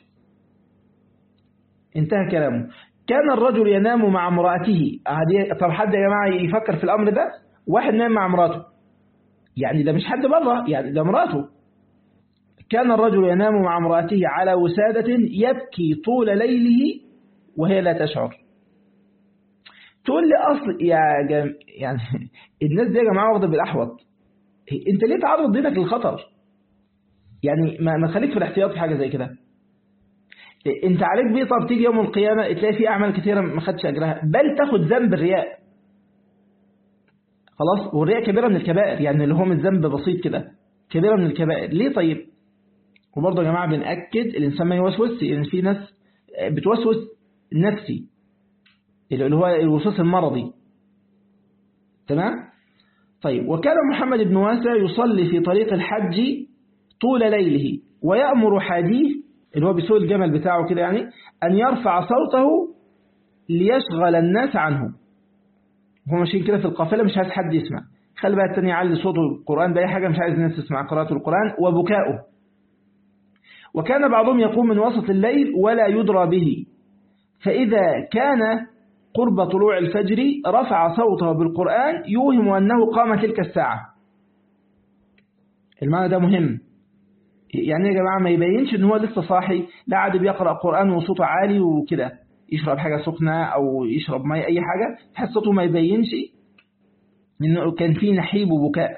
انتهى كلامه كان الرجل ينام مع امرأته طب حد يا جماعة يفكر في الأمر ده واحد نام مع امراته يعني ده مش حد بره يعني ده امراته كان الرجل ينام مع امرأته على وسادة يبكي طول ليله وهي لا تشعر تقول لي أصل يا جم... يعني الناس دي يا جماعة واخدة بالأحوط انت ليه تعرض دينك للخطر يعني ما, ما خليك في الاحتياط في حاجة زي كده انت عليك بيه طب تيجي يوم القيامة تلاقي في أعمال كثيرة ما خدش أجرها بل تاخد ذنب الرياء خلاص والرياء كبيرة من الكبائر يعني اللي هو من ذنب بسيط كده كبيرة من الكبائر ليه طيب وبرضه يا جماعة بنأكد الإنسان ما يوسوس لأن في ناس بتوسوس نفسي اللي هو الوسواس المرضي تمام طيب وكان محمد بن واسع يصلي في طريق الحج طول ليله ويأمر حاديه اللي هو بيسوق الجمل بتاعه كده يعني أن يرفع صوته ليشغل الناس عنه هو ماشيين كده في القافلة مش عايز حد يسمع خلي بقى التاني يعلي صوته القرآن بأي حاجة مش عايز الناس تسمع قراءة القرآن وبكاؤه وكان بعضهم يقوم من وسط الليل ولا يدرى به فإذا كان قرب طلوع الفجر رفع صوته بالقرآن يوهم أنه قام تلك الساعة المعنى ده مهم يعني يا جماعة ما يبينش ان هو لسه صاحي لا عاد بيقرأ قرآن وصوته عالي وكده يشرب حاجة سخنة أو يشرب مية أي حاجة تحس صوته ما يبينش إنه كان فيه نحيب وبكاء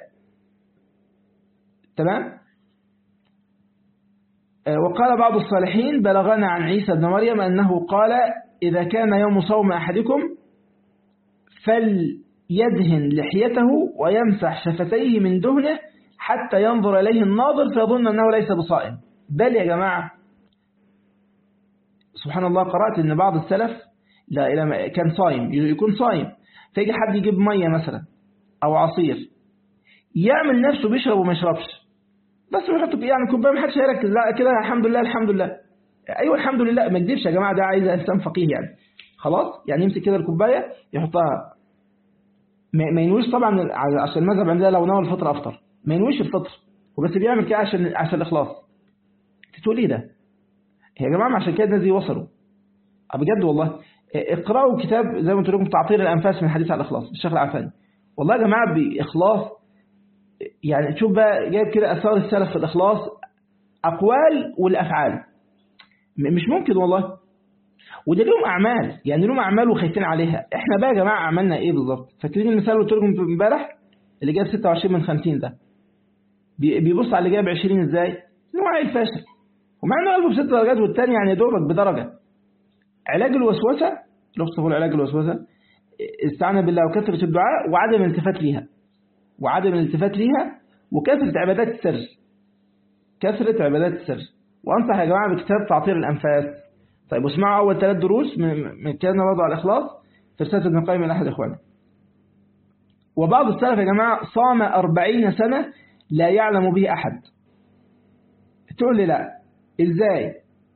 تمام وقال بعض الصالحين بلغنا عن عيسى بن مريم أنه قال إذا كان يوم صوم أحدكم فليدهن لحيته ويمسح شفتيه من دهنه حتى ينظر إليه الناظر فيظن أنه ليس بصائم بل يا جماعة سبحان الله قرأت أن بعض السلف لا إلى كان صايم يكون صايم فيجي حد يجيب مية مثلا أو عصير يعمل نفسه بيشرب وما يشربش بس بيحط يعني كوبايه ما حدش هيركز لا كده الحمد لله الحمد لله ايوه الحمد لله ما تكذبش يا جماعه ده عايز انسان فقيه يعني خلاص يعني يمسك كده الكوبايه يحطها ما ينويش طبعا عشان المذهب عندنا لو نوى الفطر افطر ما ينويش الفطر وبس بيعمل كده عشان عشان الاخلاص تقول ايه ده يا جماعه عشان كده الناس وصلوا بجد والله اقرأوا كتاب زي ما قلت لكم تعطير الأنفاس من حديث على الإخلاص الشيخ العفاني والله يا جماعة بإخلاص يعني تشوف بقى جايب كده أثار السلف في الإخلاص أقوال والأفعال مش ممكن والله وده لهم أعمال يعني لهم أعمال وخايفين عليها إحنا بقى يا جماعة عملنا إيه بالظبط فاكرين المثال اللي قلت لكم امبارح اللي جاب 26 من 50 ده بيبص على اللي جاب 20 إزاي إنه عيل فاشل ومع إنه قلبه بست درجات والتاني يعني دوبك بدرجة علاج الوسوسة لفظ تقول علاج الوسوسة استعانة بالله وكثرة الدعاء وعدم الالتفات ليها وعدم الالتفات ليها وكثرة عبادات السر كثرة عبادات السر وأنصح يا جماعة بكتاب تعطير الأنفاس طيب واسمعوا أول ثلاث دروس من كتابنا برضه على الإخلاص في رسالة ابن القيم من أحد إخوانه وبعض السلف يا جماعة صام أربعين سنة لا يعلم به أحد تقول لي لا إزاي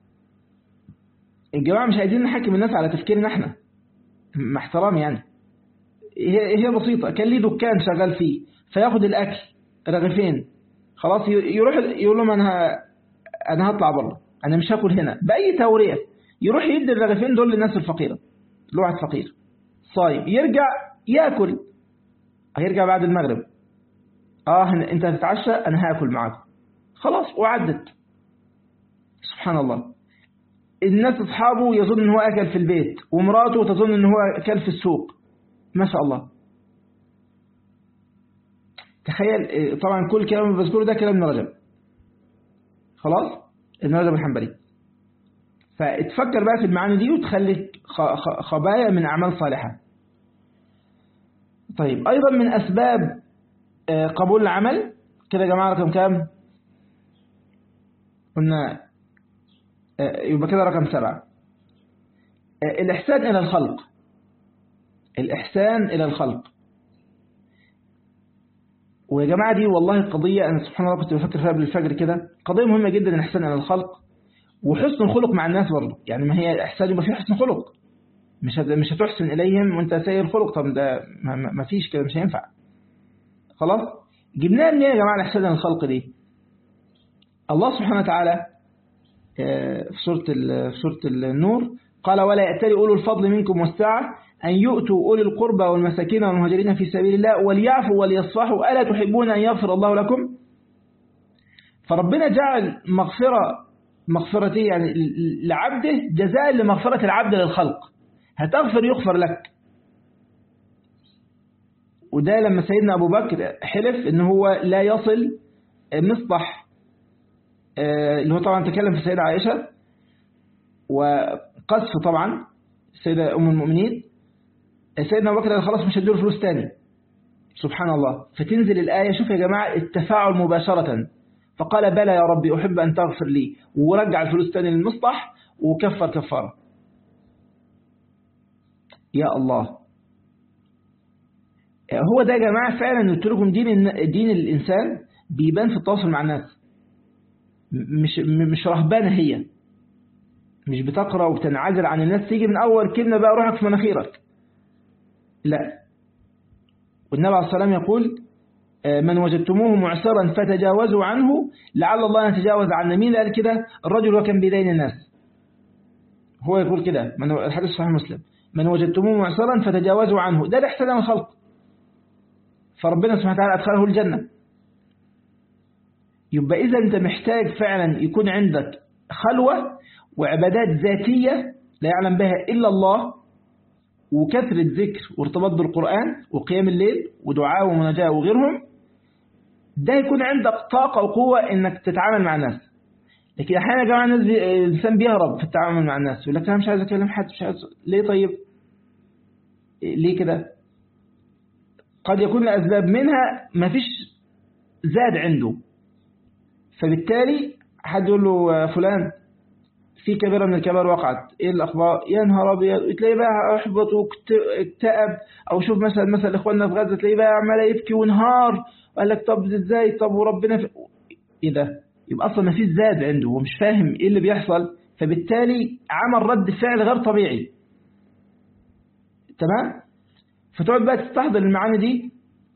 الجماعة مش عايزين نحكم الناس على تفكيرنا احنا مع احترام يعني هي هي بسيطة كان ليه دكان شغال فيه فياخد الأكل رغيفين خلاص يروح يقول لهم أنا أنا هطلع بره أنا مش هاكل هنا بأي تورية يروح يدي الرغيفين دول للناس الفقيرة لواحد فقير صايم يرجع ياكل هيرجع بعد المغرب اه انت هتتعشى انا هاكل معاك خلاص وعدت سبحان الله الناس اصحابه يظن ان هو اكل في البيت ومراته تظن ان هو اكل في السوق ما شاء الله تخيل طبعا كل كلام اللي بذكره ده كلام ابن رجب خلاص ابن رجب الحنبلي فاتفكر بقى في المعاني دي وتخلي خبايا من اعمال صالحه طيب ايضا من اسباب قبول العمل كده يا جماعه رقم كام قلنا يبقى كده رقم سبعة الإحسان إلى الخلق الإحسان إلى الخلق ويا جماعة دي والله قضية أنا سبحان الله كنت بفكر فيها بالفجر كده قضية مهمة جدا الإحسان إلى الخلق وحسن الخلق مع الناس برضه يعني ما هي إحسان يبقى فيه حسن خلق مش مش هتحسن إليهم وأنت سيء الخلق طب ده ما فيش كده مش هينفع خلاص جبناها منين يا جماعة الإحسان إلى الخلق دي الله سبحانه وتعالى في سورة في سورة النور قال ولا يأتلي أولو الفضل منكم والسعة أن يؤتوا أولي القربى والمساكين والمهاجرين في سبيل الله وليعفوا وليصفحوا ألا تحبون أن يغفر الله لكم فربنا جعل مغفرة مغفرته يعني لعبده جزاء لمغفرة العبد للخلق هتغفر يغفر لك وده لما سيدنا أبو بكر حلف إن هو لا يصل مصطح اللي هو طبعا تكلم في السيدة عائشة وقذف طبعا السيدة أم المؤمنين سيدنا أبو بكر خلاص مش هديله فلوس تاني سبحان الله فتنزل الآية شوف يا جماعة التفاعل مباشرة فقال بلى يا ربي أحب أن تغفر لي ورجع الفلوس تاني للمصطح وكفر كفارة يا الله هو ده يا جماعة فعلا قلت لكم دين دين الإنسان بيبان في التواصل مع الناس مش مش رهبانة هي مش بتقرأ وبتنعزل عن الناس تيجي من أول كلمة بقى روحك في مناخيرك لا والنبي عليه الصلاة والسلام يقول من وجدتموه معسرا فتجاوزوا عنه لعل الله يتجاوز عن مين قال كده الرجل وكان بيدين الناس هو يقول كده من الحديث صحيح مسلم من وجدتموه معسرا فتجاوزوا عنه ده الاحسان الخلق فربنا سبحانه وتعالى أدخله الجنة يبقى إذا أنت محتاج فعلا يكون عندك خلوة وعبادات ذاتية لا يعلم بها إلا الله وكثرة ذكر وارتباط بالقرآن وقيام الليل ودعاء ومناجاة وغيرهم ده يكون عندك طاقة وقوة إنك تتعامل مع الناس لكن احيانا يا جماعه الناس بي... الانسان بيهرب في التعامل مع الناس يقول لك انا مش عايز اكلم حد مش عايز ليه طيب ليه كده قد يكون الاسباب منها مفيش زاد عنده فبالتالي حد يقول له فلان في كبيرة من الكبار وقعت ايه الاخبار يا نهار ابيض تلاقيه بقى احبط واكتئب او شوف مثلا مثلا اخواننا في غزه تلاقيه بقى عمال يبكي ونهار وقال لك طب ازاي طب وربنا في... ايه ده يبقى اصلا ما فيش زاد عنده ومش فاهم ايه اللي بيحصل فبالتالي عمل رد فعل غير طبيعي تمام فتقعد بقى تستحضر المعاني دي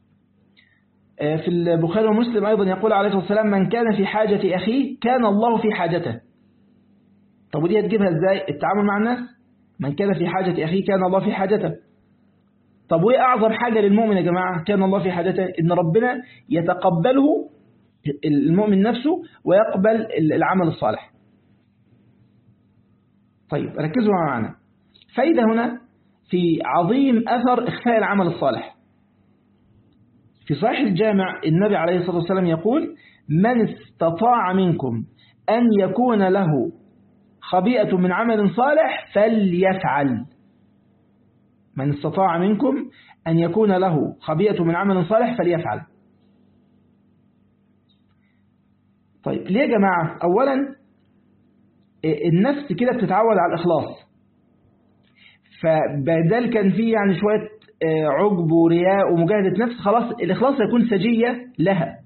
في البخاري ومسلم أيضا يقول عليه الصلاة والسلام من كان في حاجة أخيه كان الله في حاجته طب ودي هتجيبها ازاي التعامل مع الناس من كان في حاجة أخيه كان الله في حاجته طب وايه أعظم حاجة للمؤمن يا جماعة كان الله في حاجته إن ربنا يتقبله المؤمن نفسه ويقبل العمل الصالح طيب ركزوا معنا فايدة هنا في عظيم أثر إخفاء العمل الصالح في صحيح الجامع النبي عليه الصلاة والسلام يقول من استطاع منكم أن يكون له خبيئة من عمل صالح فليفعل من استطاع منكم أن يكون له خبيئة من عمل صالح فليفعل طيب ليه يا جماعة أولا النفس كده بتتعود على الإخلاص فبدل كان فيه يعني شوية عجب ورياء ومجاهدة نفس خلاص الإخلاص هيكون سجية لها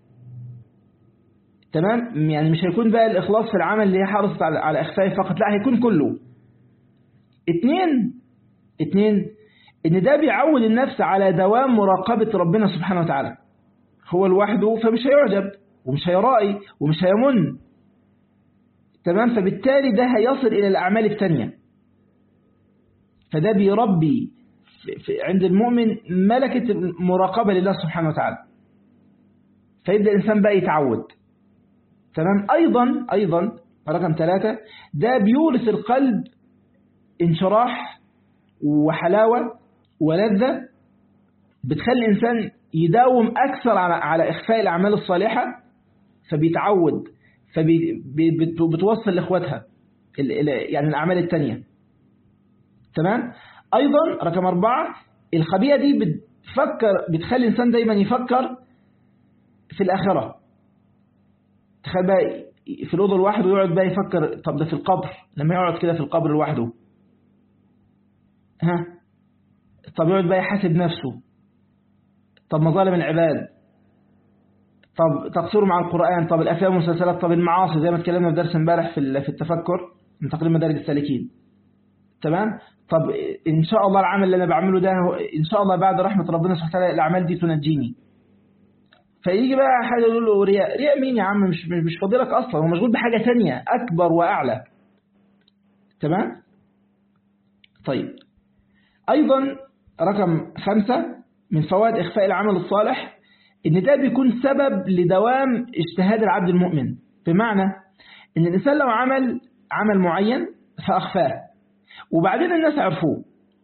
تمام يعني مش هيكون بقى الإخلاص في العمل اللي هي حرصت على, على إخفائه فقط لا هيكون كله اتنين اتنين ان ده بيعود النفس على دوام مراقبة ربنا سبحانه وتعالى هو لوحده فمش هيعجب ومش هيرائي ومش هيمن تمام فبالتالي ده هيصل إلى الأعمال التانية فده بيربي عند المؤمن ملكة مراقبة لله سبحانه وتعالى فيبدأ الإنسان بقى يتعود تمام أيضا أيضا رقم ثلاثة ده بيورث القلب انشراح وحلاوة ولذة بتخلي الإنسان يداوم أكثر على على إخفاء الأعمال الصالحة فبيتعود فبتوصل لإخواتها يعني الأعمال التانية تمام أيضا رقم أربعة الخبيئة دي بتفكر بتخلي الإنسان دايما يفكر في الآخرة تخيل بقى في الأوضة لوحده ويقعد بقى يفكر طب ده في القبر لما يقعد كده في القبر لوحده ها طب يقعد بقى يحاسب نفسه طب مظالم العباد طب تقصيره مع القرآن طب الأفلام والمسلسلات طب المعاصي زي ما اتكلمنا في درس امبارح في في التفكر من تقريب مدارج السالكين تمام طب إن شاء الله العمل اللي أنا بعمله ده إن شاء الله بعد رحمة ربنا سبحانه وتعالى الأعمال دي تنجيني فيجي بقى حاجة يقول له رياء رياء مين يا عم مش مش فاضلك أصلا هو مشغول بحاجة تانية أكبر وأعلى تمام طيب أيضا رقم خمسة من فوائد إخفاء العمل الصالح إن ده بيكون سبب لدوام اجتهاد العبد المؤمن بمعنى إن الإنسان لو عمل عمل معين فأخفاه وبعدين الناس عرفوه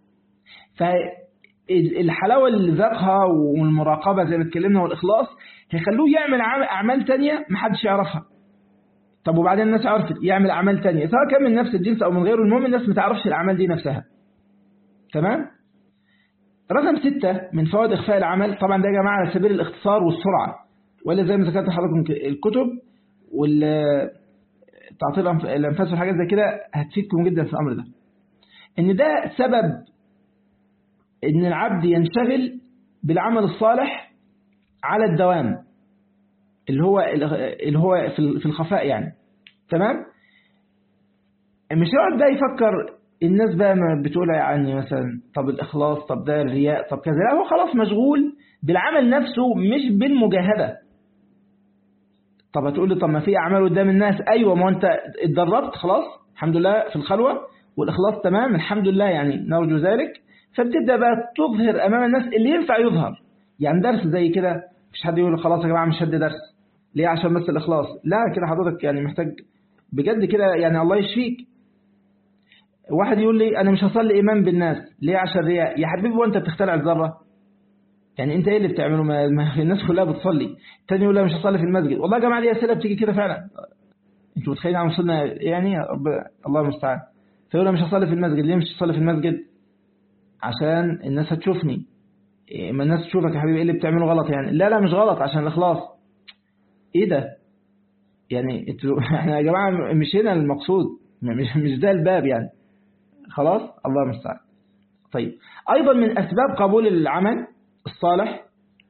فالحلاوة اللي ذاقها والمراقبة زي ما اتكلمنا والإخلاص هيخلوه يعمل أعمال تانية محدش يعرفها طب وبعدين الناس عرفت يعمل أعمال تانية سواء كان من نفس الجنس أو من غيره المهم الناس ما تعرفش الأعمال دي نفسها تمام رقم ستة من فوائد إخفاء العمل طبعا ده يا جماعة على سبيل الاختصار والسرعة ولا زي ما ذكرت لحضراتكم الكتب والتعطيل الأنفاس والحاجات زي كده هتفيدكم جدا في الأمر ده إن ده سبب إن العبد ينشغل بالعمل الصالح على الدوام اللي هو اللي هو في الخفاء يعني تمام مش يقعد بقى يفكر الناس بقى ما بتقول يعني مثلا طب الإخلاص طب ده الرياء طب كذا لا هو خلاص مشغول بالعمل نفسه مش بالمجاهدة طب هتقول لي طب ما في أعمال قدام الناس أيوة ما أنت اتدربت خلاص الحمد لله في الخلوة والإخلاص تمام الحمد لله يعني نرجو ذلك فبتبدأ بقى تظهر أمام الناس اللي ينفع يظهر يعني درس زي كده مش حد يقول خلاص يا جماعة مش هدي درس ليه عشان بس الإخلاص لا كده حضرتك يعني محتاج بجد كده يعني الله يشفيك واحد يقول لي أنا مش هصلي إمام بالناس ليه عشان رياء يا حبيبي وأنت بتخترع الذرة يعني أنت إيه اللي بتعمله ما الناس كلها بتصلي الثاني يقول لا مش هصلي في المسجد والله يا جماعة دي أسئلة بتيجي كده فعلا انتوا متخيلين عم وصلنا يعني رب الله المستعان فيقول أنا مش هصلي في المسجد ليه مش هصلي في المسجد عشان الناس هتشوفني ما الناس تشوفك يا حبيبي ايه اللي بتعمله غلط يعني لا لا مش غلط عشان الإخلاص ايه ده يعني انتوا احنا يا جماعة مش هنا المقصود مش مش ده الباب يعني خلاص الله المستعان طيب أيضا من أسباب قبول العمل الصالح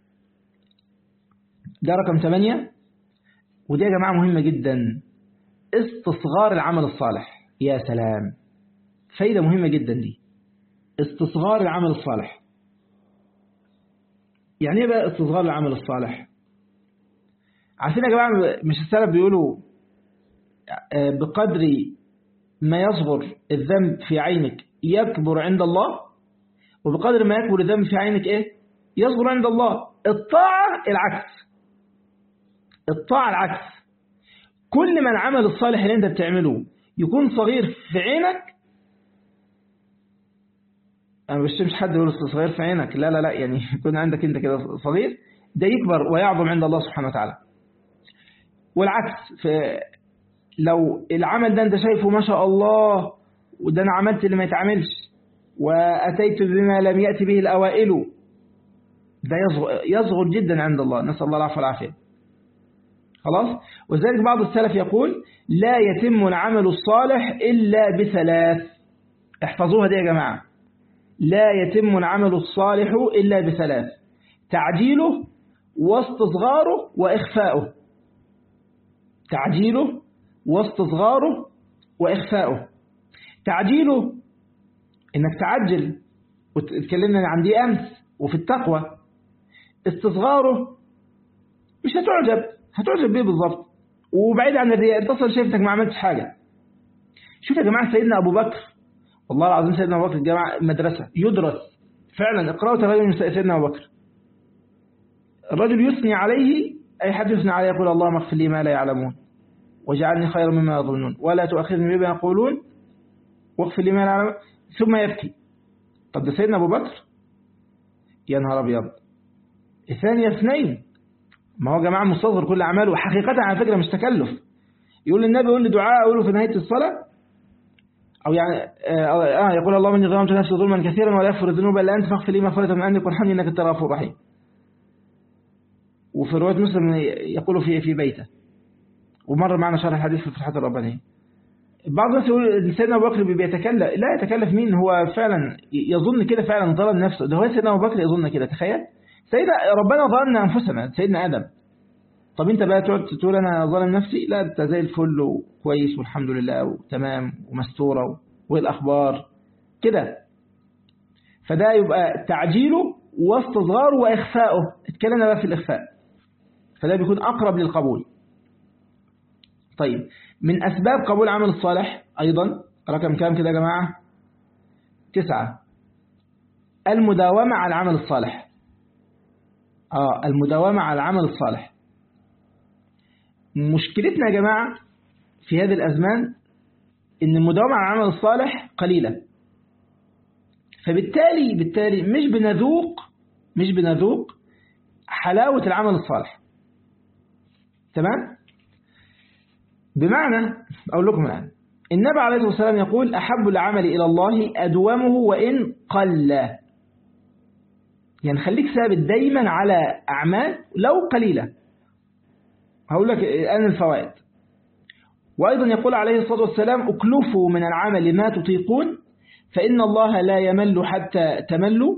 ده رقم 8 ودي يا جماعة مهمة جدا استصغار العمل الصالح يا سلام فايدة مهمة جدا دي استصغار العمل الصالح يعني ايه بقى استصغار العمل الصالح عارفين يا جماعة مش السلف بيقولوا بقدر ما يصغر الذنب في عينك يكبر عند الله وبقدر ما يكبر الذنب في عينك ايه يصغر عند الله الطاعة العكس الطاعة العكس كل ما العمل الصالح اللي انت بتعمله يكون صغير في عينك انا مش مش حد يقول صغير في عينك لا لا لا يعني يكون عندك انت كده صغير ده يكبر ويعظم عند الله سبحانه وتعالى والعكس في لو العمل ده انت شايفه ما شاء الله وده انا عملت اللي ما يتعملش واتيت بما لم يأتي به الاوائل ده يصغر, يصغر جدا عند الله نسأل الله العفو والعافية خلاص وذلك بعض السلف يقول لا يتم العمل الصالح إلا بثلاث احفظوها دي يا جماعة لا يتم العمل الصالح إلا بثلاث تعجيله واستصغاره وإخفاؤه تعجيله واستصغاره وإخفاؤه تعجيله إنك تعجل وتكلمنا عن دي أمس وفي التقوى استصغاره مش هتعجب هتعجب بيه بالظبط وبعيد عن الرياء انت اصلا شايف انك ما عملتش حاجه شوف يا جماعه سيدنا ابو بكر والله العظيم سيدنا ابو بكر الجامعه مدرسه يدرس فعلا اقراوا تغير من سيدنا ابو بكر الرجل يثني عليه اي حد يثني عليه يقول اللهم اغفر لي ما لا يعلمون واجعلني خيرا مما يظنون ولا تؤاخذني بما يقولون واغفر لي ما لا يعلمون ثم يبكي طب ده سيدنا ابو بكر يا نهار ابيض الثانيه اثنين ما هو جماعة مستصغر كل أعماله حقيقة على فكرة مش تكلف يقول للنبي يقول لي دعاء أقوله في نهاية الصلاة أو يعني آه, آه يقول اللهم إني ظلمت نفسي ظلما كثيرا ولا يغفر الذنوب إلا أنت فاغفر لي مغفرة من عندك وارحمني إنك أنت الغفور الرحيم وفي رواية مسلم يقول في في بيته ومر معنا شرح الحديث في الفتحات الربانية بعض الناس يقول سيدنا أبو بكر بيتكلف لا يتكلف مين هو فعلا يظن كده فعلا ظلم نفسه ده هو سيدنا أبو بكر يظن كده تخيل سيدنا ربنا ظلمنا أنفسنا سيدنا آدم طب انت بقى تقعد تقول انا ظالم نفسي لا انت زي الفل وكويس والحمد لله وتمام ومستورة والاخبار كده فده يبقى تعجيله واستصغاره واخفائه اتكلمنا بقى في الاخفاء فده بيكون اقرب للقبول طيب من اسباب قبول العمل الصالح ايضا رقم كام كده يا جماعة تسعة المداومة على العمل الصالح اه المداومة على العمل الصالح مشكلتنا يا جماعة في هذه الأزمان إن المداومة على العمل الصالح قليلة فبالتالي بالتالي مش بنذوق مش بنذوق حلاوة العمل الصالح تمام بمعنى أقول لكم الآن النبي عليه الصلاة والسلام يقول أحب العمل إلى الله أدومه وإن قل يعني خليك ثابت دايما على أعمال لو قليلة هقول لك الآن الفوائد وأيضا يقول عليه الصلاة والسلام اكلفوا من العمل ما تطيقون فإن الله لا يمل حتى تملوا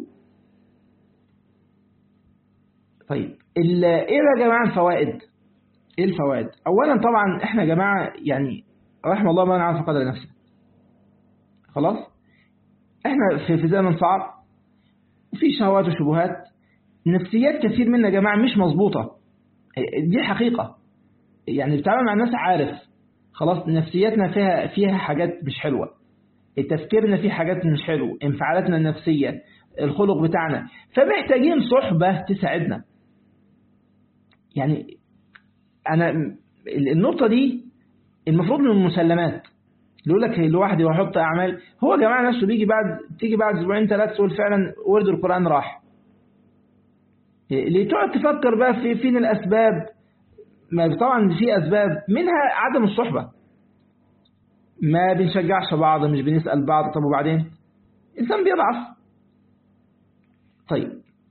طيب إيه يا جماعة الفوائد إيه الفوائد أولا طبعا إحنا يا جماعة يعني رحم الله ما نعرف قدر نفسه خلاص إحنا في, في زمن صعب وفي شهوات وشبهات نفسيات كثير منا يا جماعة مش مظبوطة دي حقيقة يعني بتعامل مع الناس عارف خلاص نفسياتنا فيها فيها حاجات مش حلوة تفكيرنا فيه حاجات مش حلوة انفعالاتنا النفسية الخلق بتاعنا فمحتاجين صحبة تساعدنا يعني أنا النقطة دي المفروض من المسلمات يقول لك الواحد يحط أعمال هو يا جماعة نفسه بيجي بعد تيجي بعد أسبوعين ثلاثة تقول فعلا ورد القرآن راح اللي تقعد تفكر بقى في فين الأسباب ما طبعا في أسباب منها عدم الصحبة ما بنشجعش بعض مش بنسأل بعض طب وبعدين إنسان بيضعف طيب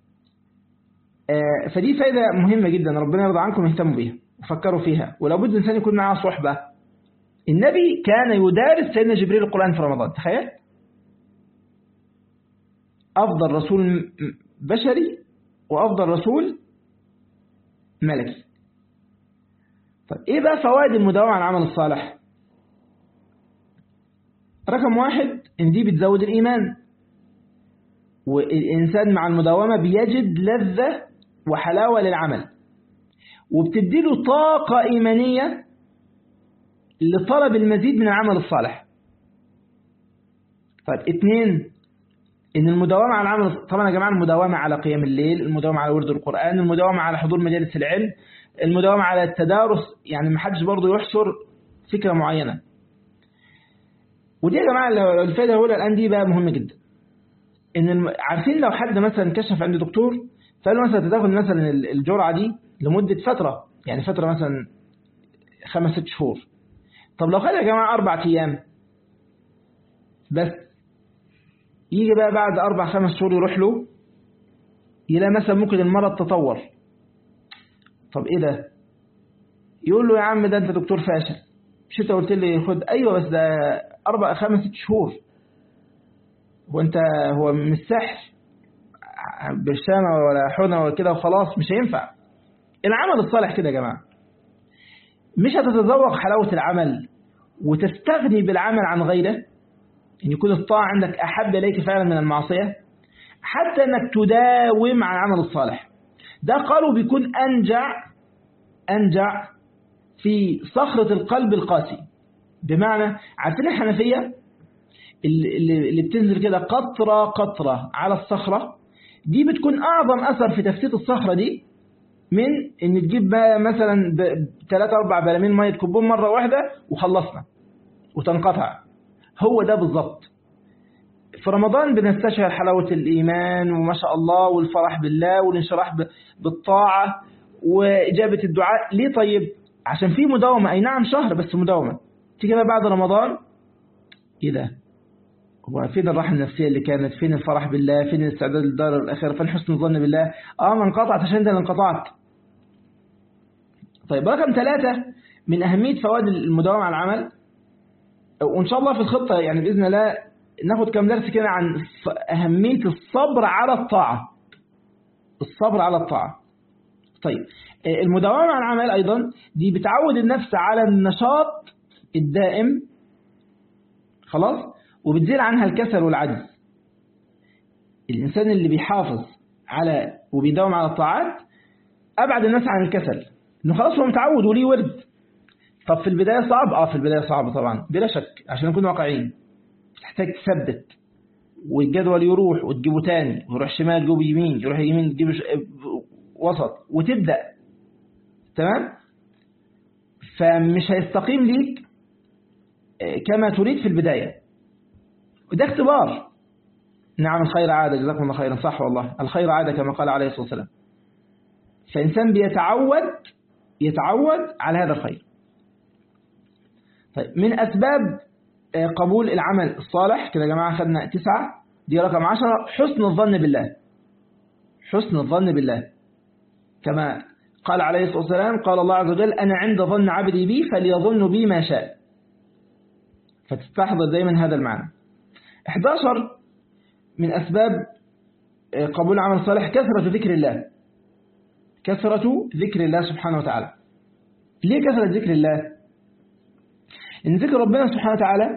آه فدي فايدة مهمة جدا ربنا يرضى عنكم اهتموا بيها وفكروا فيها ولابد الإنسان يكون معاه صحبة النبي كان يدارس سيدنا جبريل القرآن في رمضان تخيل أفضل رسول بشري وأفضل رسول ملكي طيب إيه بقى فوائد المداومة على العمل الصالح رقم واحد إن دي بتزود الإيمان والإنسان مع المداومة بيجد لذة وحلاوة للعمل وبتديله طاقة إيمانية لطلب المزيد من العمل الصالح طيب اثنين ان المداومة على العمل طبعا يا جماعة المداومة على قيام الليل المداومة على ورد القرآن المداومة على حضور مجالس العلم المداومة على التدارس يعني ما حدش برضه يحشر فكرة معينة ودي يا جماعة الفائدة الأولى الآن دي بقى مهمة جدا ان الم... عارفين لو حد مثلا كشف عند دكتور فقال له مثلا تاخد مثلا الجرعة دي لمدة فترة يعني فترة مثلا خمس ست شهور طب لو خد يا جماعة أربع أيام بس يجي بقى بعد أربع خمس شهور يروح له يلاقي مثلا ممكن المرض تطور طب إيه ده يقول له يا عم ده أنت دكتور فاشل مش أنت قلت لي خد أيوة بس ده أربع خمس ست شهور وأنت هو مش سحر برشامة ولا حنة ولا كده وخلاص مش هينفع العمل الصالح كده يا جماعة مش هتتذوق حلاوة العمل وتستغني بالعمل عن غيره أن يكون الطاعة عندك أحب إليك فعلا من المعصية حتى أنك تداوم على العمل الصالح ده قالوا بيكون أنجع أنجع في صخرة القلب القاسي بمعنى عارفين الحنفية اللي, اللي بتنزل كده قطرة قطرة على الصخرة دي بتكون أعظم أثر في تفتيت الصخرة دي من ان تجيب بقى مثلا ثلاثة أربع بلامين مية تكبهم مرة واحدة وخلصنا وتنقطع هو ده بالظبط في رمضان بنستشعر حلاوة الإيمان وما شاء الله والفرح بالله والانشراح بالطاعة وإجابة الدعاء ليه طيب عشان في مداومة أي نعم شهر بس مداومة تيجي بقى بعد رمضان إيه ده هو فين الراحة النفسية اللي كانت فين الفرح بالله فين الاستعداد للدار الأخيرة فين حسن الظن بالله اه ما انقطعت عشان انت اللي انقطعت طيب رقم ثلاثة من أهمية فوائد المداومة على العمل وإن شاء الله في الخطة يعني بإذن الله ناخد كم درس كده عن أهمية الصبر على الطاعة الصبر على الطاعة طيب المداومة على العمل أيضا دي بتعود النفس على النشاط الدائم خلاص وبتزيل عنها الكسل والعجز الإنسان اللي بيحافظ على وبيداوم على الطاعات أبعد الناس عن الكسل إنه خلاص هو متعود وليه ورد طب في البداية صعب اه في البداية صعب طبعا بلا شك عشان نكون واقعيين تحتاج تثبت والجدول يروح وتجيبه تاني ويروح شمال تجيبه يمين يروح يمين تجيبه وسط وتبدأ تمام فمش هيستقيم ليك كما تريد في البداية وده اختبار نعم الخير عادة جزاكم الله خيرا صح والله الخير عادة كما قال عليه الصلاة والسلام فإنسان بيتعود يتعود على هذا الخير طيب من أسباب قبول العمل الصالح كده يا جماعة خدنا تسعة دي رقم عشرة حسن الظن بالله حسن الظن بالله كما قال عليه الصلاة والسلام قال الله عز وجل أنا عند ظن عبدي بي فليظن بي ما شاء فتستحضر دايما هذا المعنى 11 من أسباب قبول العمل الصالح كثرة ذكر الله كثرة ذكر الله سبحانه وتعالى ليه كثرة ذكر الله إن ذكر ربنا سبحانه وتعالى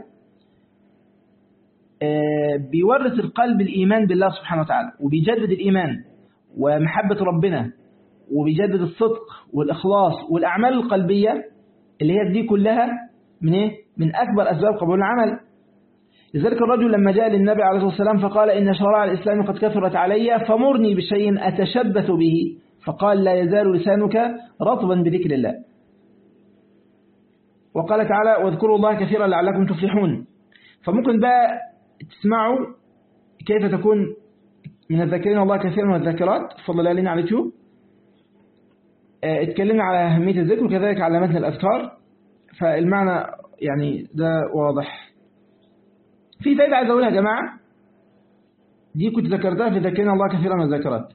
بيورث القلب الإيمان بالله سبحانه وتعالى وبيجدد الإيمان ومحبة ربنا وبيجدد الصدق والإخلاص والأعمال القلبية اللي هي دي كلها من إيه؟ من أكبر أسباب قبول العمل لذلك الرجل لما جاء للنبي عليه الصلاة والسلام فقال إن شرائع الإسلام قد كثرت علي فمرني بشيء أتشبث به فقال لا يزال لسانك رطبا بذكر الله وقال تعالى واذكروا الله كثيرا لعلكم تفلحون فممكن بقى تسمعوا كيف تكون من الذاكرين الله كثيرا من الذاكرات فضل الله علينا على اليوتيوب آه، اتكلمنا على أهمية الذكر وكذلك على متن الأذكار فالمعنى يعني ده واضح في فايدة عايز أقولها يا جماعة دي كنت ذكرتها في ذكرنا الله كثيرا من الذكرات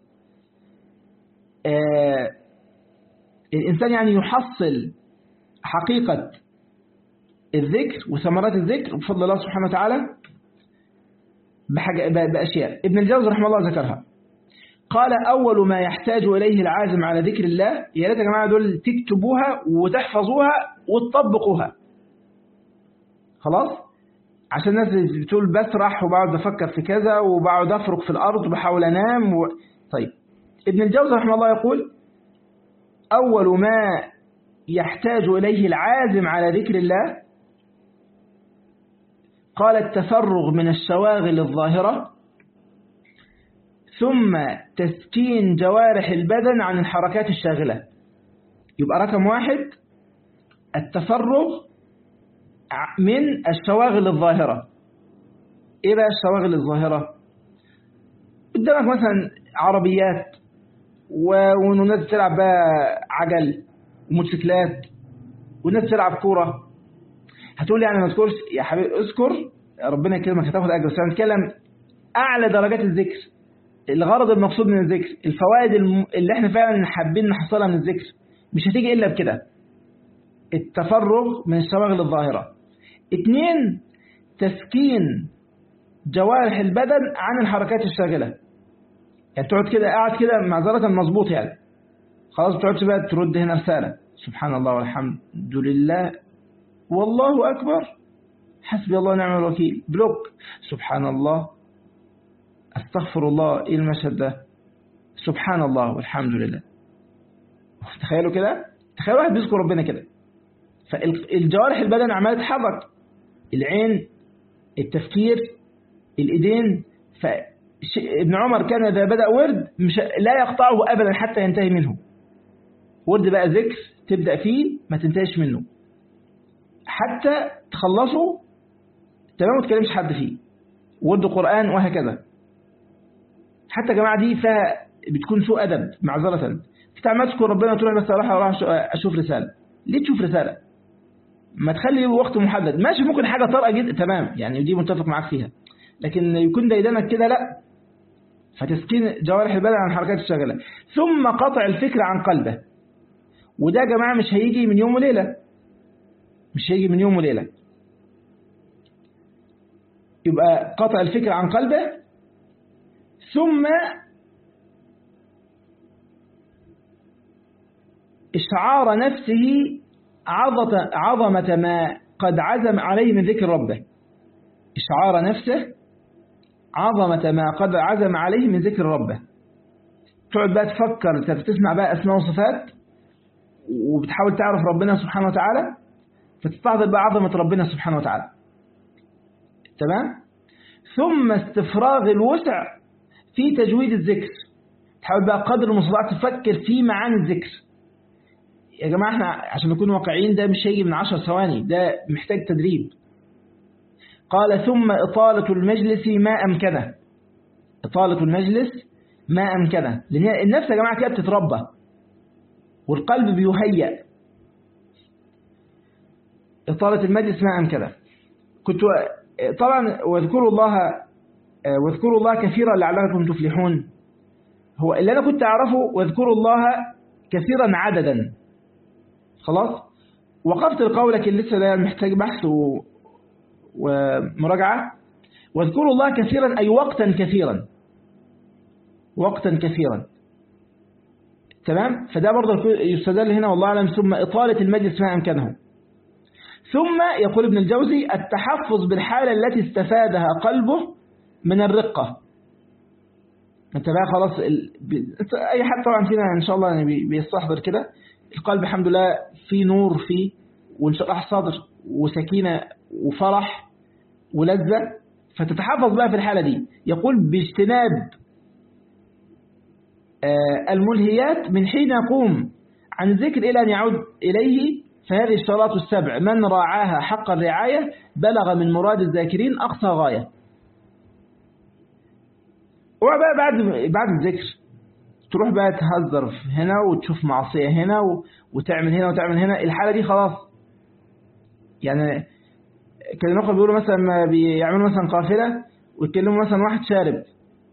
آه الإنسان يعني يحصل حقيقة الذكر وثمرات الذكر بفضل الله سبحانه وتعالى بحاجة بأشياء ابن الجوز رحمه الله ذكرها قال أول ما يحتاج إليه العازم على ذكر الله يا ريت يا جماعة دول تكتبوها وتحفظوها وتطبقوها خلاص عشان الناس بتقول بسرح وبقعد بفكر في كذا وبقعد أفرق في الأرض وبحاول أنام و... طيب ابن الجوزي رحمه الله يقول أول ما يحتاج إليه العازم على ذكر الله قال التفرغ من الشواغل الظاهرة ثم تسكين جوارح البدن عن الحركات الشاغلة يبقى رقم واحد التفرغ من الشواغل الظاهرة ايه بقى الشواغل الظاهرة قدامك مثلا عربيات والناس بتلعب بقى عجل وموتوسيكلات والناس بتلعب كورة هتقول لي انا ما اذكرش يا حبيبي اذكر ربنا يكرمك هتاخد اجر بس هنتكلم اعلى درجات الذكر الغرض المقصود من الذكر الفوائد اللي احنا فعلا حابين نحصلها من الذكر مش هتيجي الا بكده التفرغ من الشواغل الظاهرة اتنين تسكين جوارح البدن عن الحركات الشاغلة يعني تقعد كده قاعد كده معذرة مظبوط يعني خلاص بتقعدش بقى ترد هنا رسالة سبحان الله والحمد لله والله أكبر حسبي الله ونعم الوكيل بلوك سبحان الله استغفر الله ايه المشهد ده سبحان الله والحمد لله تخيلوا كده تخيلوا واحد بيذكر ربنا كده فالجوارح البدن عماله تتحرك العين التفكير الايدين ابن عمر كان اذا بدا ورد مش لا يقطعه ابدا حتى ينتهي منه ورد بقى ذكر تبدا فيه ما تنتهيش منه حتى تخلصه تمام ما تكلمش حد فيه ورد قرآن وهكذا حتى يا جماعة دي فيها بتكون سوء أدب معذرة انت عمال تذكر ربنا تروح بس اروح اروح اشوف رسالة ليه تشوف رسالة ما تخلي وقت محدد ماشي ممكن حاجة طارئة جدا تمام يعني دي متفق معاك فيها لكن يكون ديدنك كده لا فتسكين جوارح البدن عن الحركات الشاغلة ثم قطع الفكر عن قلبه وده يا جماعة مش هيجي من يوم وليلة مش هيجي من يوم وليلة يبقى قطع الفكر عن قلبه ثم إشعار نفسه عظمة ما قد عزم عليه من ذكر ربه إشعار نفسه عظمة ما قد عزم عليه من ذكر ربه تقعد بقى تفكر تسمع بقى أسماء وصفات وبتحاول تعرف ربنا سبحانه وتعالى فتستحضر بقى عظمة ربنا سبحانه وتعالى تمام ثم استفراغ الوسع في تجويد الذكر تحاول بقى قدر المستطاع تفكر في معاني الذكر يا جماعة احنا عشان نكون واقعيين ده مش هيجي من عشر ثواني ده محتاج تدريب قال ثم إطالة المجلس ما أمكنه إطالة المجلس ما أمكنه لأن النفس يا جماعة كده بتتربى والقلب بيهيأ إطالة المجلس ما أمكنه كنت طبعا واذكروا الله واذكروا الله كثيرا لعلكم تفلحون هو اللي أنا كنت أعرفه واذكروا الله كثيرا عددا خلاص وقفت القول لكن لسه ده محتاج بحث و... ومراجعة واذكروا الله كثيرا أي وقتا كثيرا وقتا كثيرا تمام فده برضه يستدل هنا والله أعلم ثم إطالة المجلس ما أمكنه ثم يقول ابن الجوزي التحفظ بالحالة التي استفادها قلبه من الرقة انت بقى خلاص ال... اي حد طبعا فينا ان شاء الله يعني بيستحضر كده القلب الحمد لله فيه نور فيه وانشراح صدر وسكينة وفرح ولذة فتتحفظ بقى في الحالة دي يقول باجتناب الملهيات من حين يقوم عن الذكر إلى أن يعود إليه فهذه الشراط السبع من راعاها حق الرعاية بلغ من مراد الذاكرين أقصى غاية وبقى بعد بعد الذكر تروح بقى تهزر هنا وتشوف معصية هنا و... وتعمل هنا وتعمل هنا الحالة دي خلاص يعني كانوا نقل بيقولوا مثلا ما بيعملوا مثلا قافلة ويتكلموا مثلا واحد شارب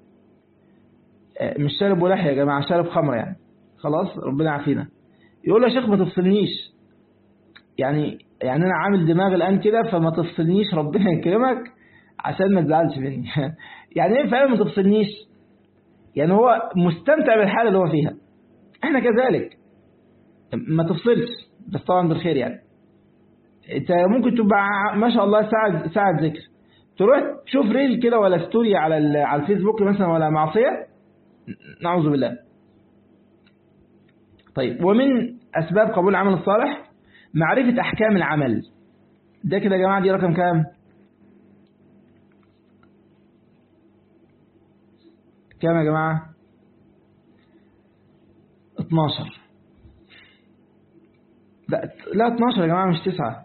مش شارب ولحية يا جماعة شارب خمر يعني خلاص ربنا يعافينا يقول له يا شيخ ما تفصلنيش يعني يعني انا عامل دماغ الان كده فما تفصلنيش ربنا يكرمك عشان ما تزعلش مني يعني ايه فعلا ما تفصلنيش يعني هو مستمتع بالحالة اللي هو فيها احنا كذلك ما تفصلش بس طبعا بالخير يعني انت ممكن تبقى ما شاء الله ساعة ساعة ذكر تروح تشوف ريل كده ولا ستوري على على الفيسبوك مثلا ولا معصية نعوذ بالله طيب ومن أسباب قبول العمل الصالح معرفة أحكام العمل ده كده يا جماعة دي رقم كام كام يا جماعة 12 لا لا 12 يا جماعة مش 9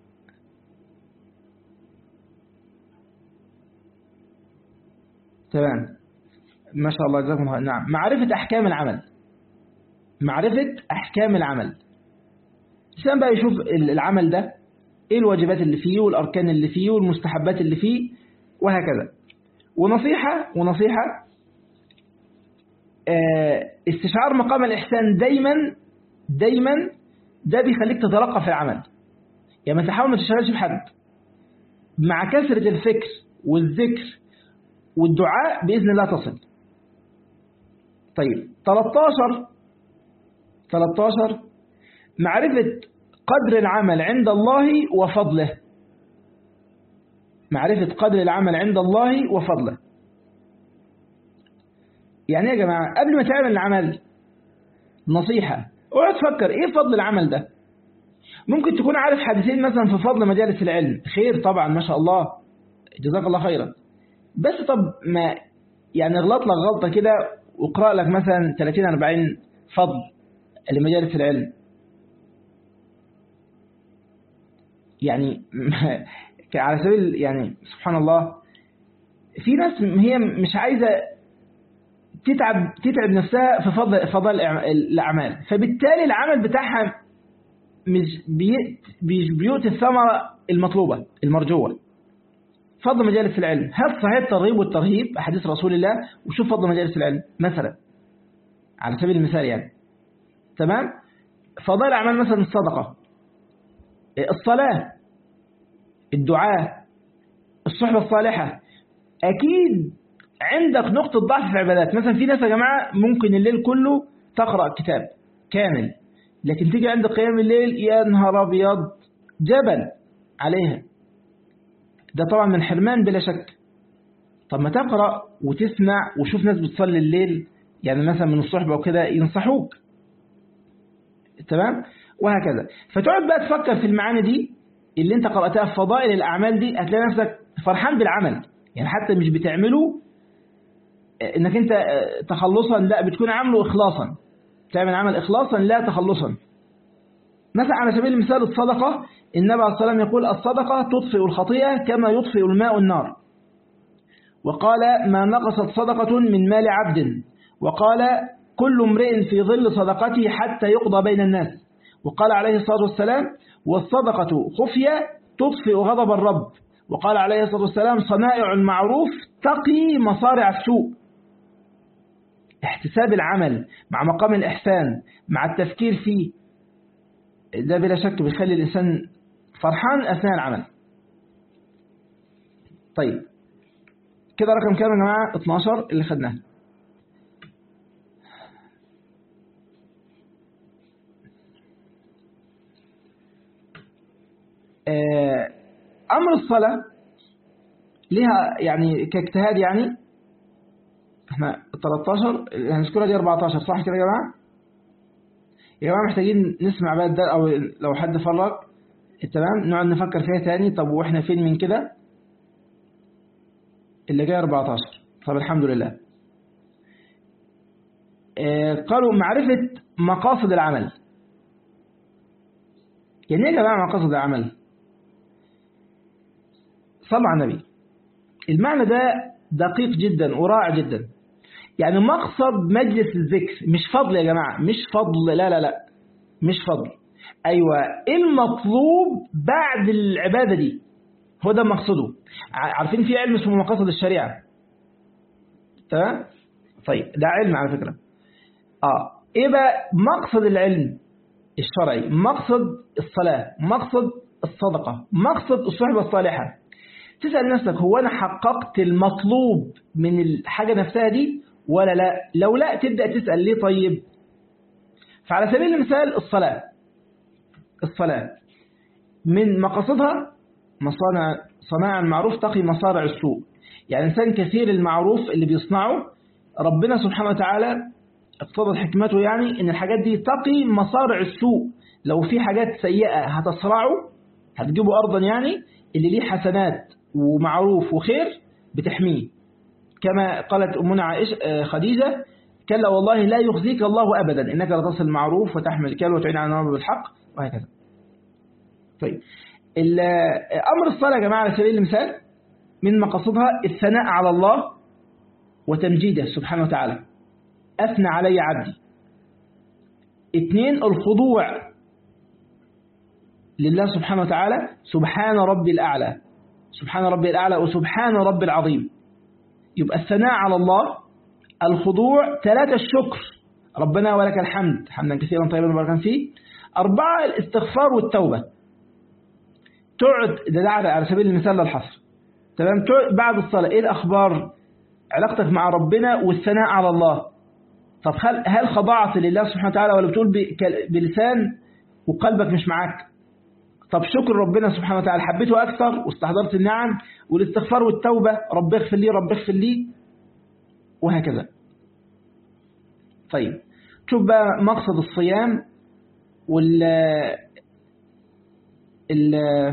تمام ما شاء الله جزاكم الله نعم معرفة أحكام العمل معرفة أحكام العمل الإنسان بقى يشوف العمل ده إيه الواجبات اللي فيه والأركان اللي فيه والمستحبات اللي فيه وهكذا ونصيحة ونصيحة استشعار مقام الإحسان دايما دايما ده بيخليك تترقى في العمل يعني ما تحاول ما تشتغلش بحد مع كثرة الفكر والذكر والدعاء بإذن الله تصل طيب 13 13 معرفة قدر العمل عند الله وفضله معرفة قدر العمل عند الله وفضله يعني يا جماعة قبل ما تعمل العمل نصيحة اقعد تفكر ايه فضل العمل ده ممكن تكون عارف حديثين مثلا في فضل مجالس العلم خير طبعا ما شاء الله جزاك الله خيرا بس طب ما يعني اغلط لك غلطة كده واقرأ لك مثلا 30 40 فضل لمجالس العلم يعني على سبيل يعني سبحان الله في ناس هي مش عايزة تتعب تتعب نفسها في فضل فضل الأعمال فبالتالي العمل بتاعها مش بيؤتي الثمرة المطلوبة المرجوة فضل مجالس العلم هات صحيح الترغيب والترهيب أحاديث رسول الله وشوف فضل مجالس العلم مثلا على سبيل المثال يعني تمام فضائل أعمال مثلا الصدقة الصلاة الدعاء الصحبة الصالحة أكيد عندك نقطة ضعف في عبادات مثلا في ناس يا جماعة ممكن الليل كله تقرأ كتاب كامل لكن تيجي عند قيام الليل يا نهار أبيض جبل عليها ده طبعا من حرمان بلا شك طب ما تقرأ وتسمع وشوف ناس بتصلي الليل يعني مثلا من الصحبة وكده ينصحوك تمام وهكذا فتقعد بقى تفكر في المعاني دي اللي انت قرأتها في فضائل الأعمال دي هتلاقي نفسك فرحان بالعمل يعني حتى مش بتعمله انك انت تخلصا لا بتكون عامله إخلاصا تعمل عمل إخلاصا لا تخلصا مثلا على سبيل المثال الصدقة النبي عليه الصلاة والسلام يقول الصدقة تطفئ الخطيئة كما يطفئ الماء النار وقال ما نقصت صدقة من مال عبد وقال كل امرئ في ظل صدقته حتى يقضى بين الناس وقال عليه الصلاة والسلام والصدقة خفية تطفئ غضب الرب وقال عليه الصلاة والسلام صنائع المعروف تقي مصارع السوء احتساب العمل مع مقام الإحسان مع التفكير فيه ده بلا شك بيخلي الإنسان فرحان أثناء العمل طيب كده رقم كام يا جماعة 12 اللي خدناه أمر الصلاة لها يعني كاجتهاد يعني احنا 13 هنذكرها دي 14 صح كده يا جماعة يا جماعة محتاجين نسمع بقى ده أو لو حد فرق تمام نقعد نفكر فيها تاني طب واحنا فين من كده اللي جاي 14 طب الحمد لله قالوا معرفة مقاصد العمل يعني ايه يا جماعة مقاصد العمل صلوا على النبي المعنى ده دقيق جدا ورائع جدا يعني مقصد مجلس الذكر مش فضل يا جماعة مش فضل لا لا لا مش فضل أيوة إيه المطلوب بعد العبادة دي هو ده مقصده عارفين في علم اسمه مقاصد الشريعة تمام طيب ده علم على فكرة اه ايه بقى مقصد العلم الشرعي مقصد الصلاة مقصد الصدقة مقصد الصحبة الصالحة تسأل نفسك هو أنا حققت المطلوب من الحاجة نفسها دي ولا لا لو لا تبدأ تسأل ليه طيب فعلى سبيل المثال الصلاة الصلاة من مقاصدها مصانع صناع المعروف تقي مصارع السوء يعني إنسان كثير المعروف اللي بيصنعه ربنا سبحانه وتعالى اقتضت حكمته يعني ان الحاجات دي تقي مصارع السوء لو في حاجات سيئة هتصرعه هتجيبه أرضا يعني اللي ليه حسنات ومعروف وخير بتحميه كما قالت أمنا عائشة خديجة كلا والله لا يخزيك الله أبدا إنك لتصل المعروف وتحمل الكل وتعين على النار بالحق وهكذا طيب أمر الصلاة يا جماعة على سبيل المثال من مقاصدها الثناء على الله وتمجيده سبحانه وتعالى أثنى علي عبدي اثنين الخضوع لله سبحانه وتعالى سبحان ربي الأعلى سبحان ربي الأعلى وسبحان ربي العظيم يبقى الثناء على الله الخضوع ثلاثة الشكر ربنا ولك الحمد حمدا كثيرا طيبا مباركا فيه أربعة الاستغفار والتوبة تقعد ده, ده على سبيل المثال للحصر تمام بعد الصلاة إيه الأخبار علاقتك مع ربنا والثناء على الله طب هل هل خضعت لله سبحانه وتعالى ولا بتقول بلسان وقلبك مش معاك طب شكر ربنا سبحانه وتعالى حبيته أكثر واستحضرت النعم والاستغفار والتوبة رب اغفر لي رب اغفر لي وهكذا طيب شوف بقى مقصد الصيام وال ال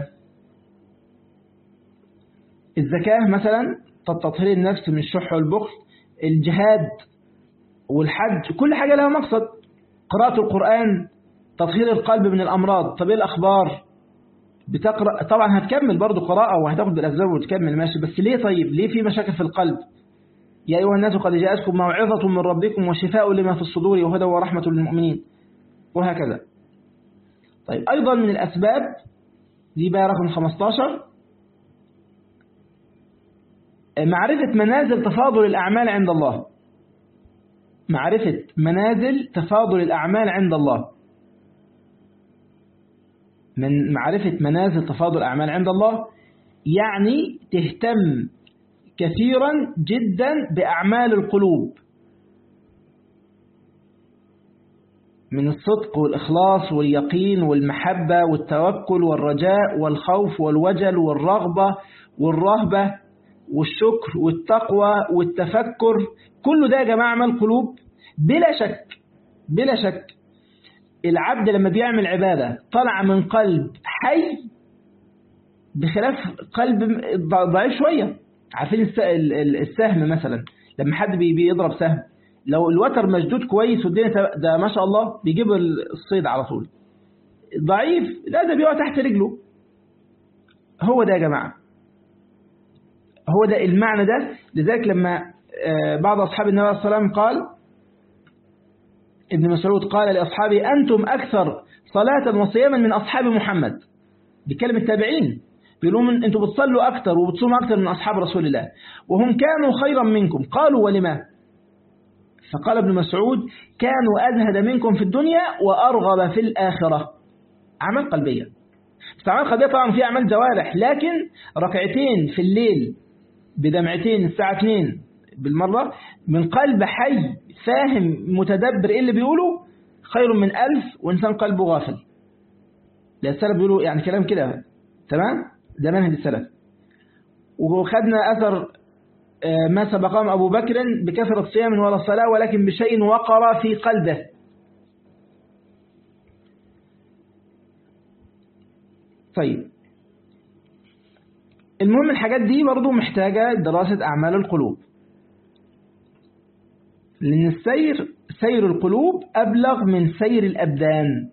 الزكاة مثلا تطهير النفس من الشح والبخل الجهاد والحج كل حاجة لها مقصد قراءة القرآن تطهير القلب من الأمراض طب ايه الأخبار بتقرأ طبعا هتكمل برضو قراءة وهتاخد بالأسباب وتكمل ماشي بس ليه طيب ليه في مشاكل في القلب يا أيها الناس قد جاءتكم موعظة من ربكم وشفاء لما في الصدور وهدى ورحمة للمؤمنين وهكذا طيب أيضا من الأسباب دي بقى رقم 15 معرفة منازل تفاضل الأعمال عند الله معرفة منازل تفاضل الأعمال عند الله من معرفة منازل تفاضل الأعمال عند الله يعني تهتم كثيرا جدا بأعمال القلوب من الصدق والإخلاص واليقين والمحبة والتوكل والرجاء والخوف والوجل والرغبة والرهبة والشكر والتقوى والتفكر كل ده يا جماعة أعمال قلوب بلا شك بلا شك العبد لما بيعمل عبادة طلع من قلب حي بخلاف قلب ضعيف شوية عارفين السهم مثلا لما حد بيضرب سهم لو الوتر مشدود كويس والدنيا ده ما شاء الله بيجيب الصيد على طول ضعيف لا ده بيقع تحت رجله هو ده يا جماعة هو ده المعنى ده لذلك لما بعض أصحاب النبي صلى الله عليه وسلم قال ابن مسعود قال لأصحابه أنتم أكثر صلاة وصياما من أصحاب محمد بكلمة التابعين بيقولوا من أنتم بتصلوا أكثر وبتصوموا أكثر من أصحاب رسول الله وهم كانوا خيرا منكم قالوا ولما فقال ابن مسعود كانوا أزهد منكم في الدنيا وأرغب في الآخرة أعمال قلبية بس أعمال قلبية طبعا في أعمال جوارح لكن ركعتين في الليل بدمعتين الساعة 2 بالمرة من قلب حي فاهم متدبر إيه اللي بيقوله خير من ألف وإنسان قلبه غافل ده السلف بيقولوا يعني كلام كده تمام ده منهج السلف وخدنا أثر ما سبقهم أبو بكر بكثرة صيام ولا صلاة ولكن بشيء وقر في قلبه طيب المهم الحاجات دي برضو محتاجة دراسة أعمال القلوب لأن السير سير القلوب أبلغ من سير الأبدان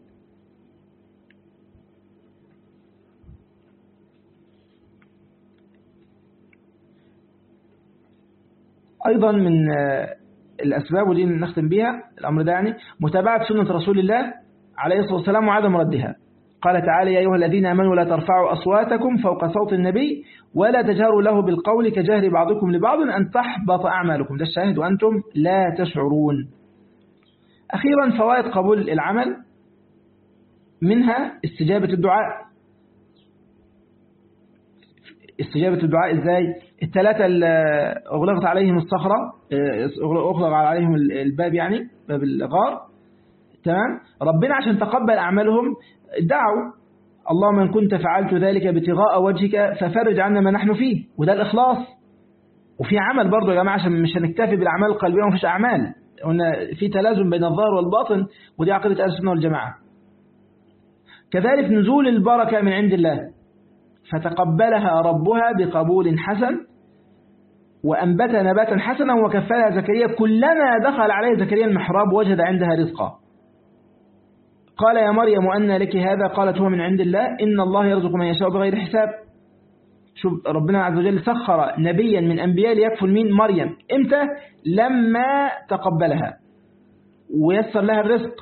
أيضا من الأسباب ودي نختم بها الأمر ده يعني متابعة سنة رسول الله عليه الصلاة والسلام وعدم ردها قال تعالى يا أيها الذين آمنوا لا ترفعوا أصواتكم فوق صوت النبي ولا تجهروا له بالقول كجهر بعضكم لبعض أن تحبط أعمالكم ده الشاهد وأنتم لا تشعرون أخيرا فوائد قبول العمل منها استجابة الدعاء استجابة الدعاء ازاي الثلاثة اللي اغلقت عليهم الصخرة اغلق عليهم الباب يعني باب الغار تمام ربنا عشان تقبل أعمالهم دعوا اللهم إن كنت فعلت ذلك ابتغاء وجهك ففرج عنا ما نحن فيه وده الإخلاص وفي عمل برضه يا جماعة عشان مش هنكتفي بالأعمال القلبية ومفيش أعمال قلنا في تلازم بين الظاهر والباطن ودي عقيدة أهل السنة والجماعة كذلك نزول البركة من عند الله فتقبلها ربها بقبول حسن وأنبت نباتا حسنا وكفلها زكريا كلما دخل عليه زكريا المحراب وجد عندها رزقا قال يا مريم أن لك هذا قالت هو من عند الله إن الله يرزق من يشاء بغير حساب شوف ربنا عز وجل سخر نبيا من أنبياء ليكفل مين مريم إمتى لما تقبلها ويسر لها الرزق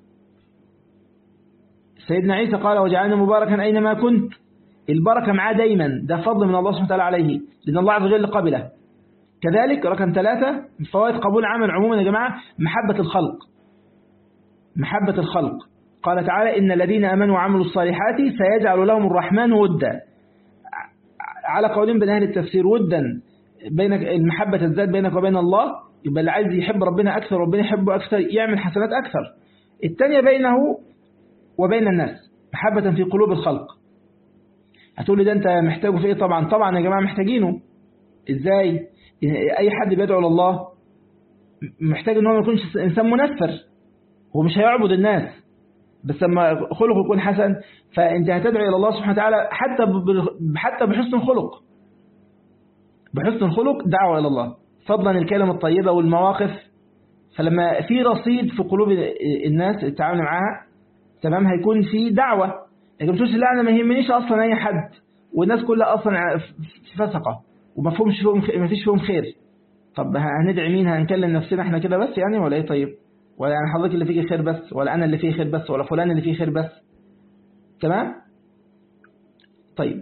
سيدنا عيسى قال وجعلنا مباركا أينما كنت البركة معاه دايما ده فضل من الله سبحانه وتعالى عليه لأن الله عز وجل قبله كذلك رقم ثلاثة من فوائد قبول العمل عموما يا جماعة محبة الخلق محبة الخلق قال تعالى إن الذين أمنوا وعملوا الصالحات سيجعل لهم الرحمن ودا على قولين بين أهل التفسير ودا بينك المحبة الذات بينك وبين الله يبقى اللي عايز يحب ربنا أكثر ربنا يحبه أكثر يعمل حسنات أكثر الثانية بينه وبين الناس محبة في قلوب الخلق هتقول لي ده أنت محتاجه في إيه طبعا طبعا يا جماعة محتاجينه إزاي أي حد بيدعو لله محتاج ان هو ما يكونش إنسان منفر هو مش هيعبد الناس بس لما خلقه يكون حسن فأنت هتدعو إلى الله سبحانه وتعالى حتى حتى بحسن الخلق بحسن الخلق دعوة إلى الله فضلا الكلمة الطيبة والمواقف فلما في رصيد في قلوب الناس التعامل معاها تمام هيكون في دعوة لكن بتقولش لا أنا ما يهمنيش أصلا أي حد والناس كلها أصلا فسقة وما فيهمش فيهم ما فيش فيهم خير طب هندعي مين هنكلم نفسنا احنا كده بس يعني ولا ايه طيب ولا يعني حضرتك اللي فيه خير بس ولا انا اللي فيه خير بس ولا فلان اللي فيه خير بس تمام طيب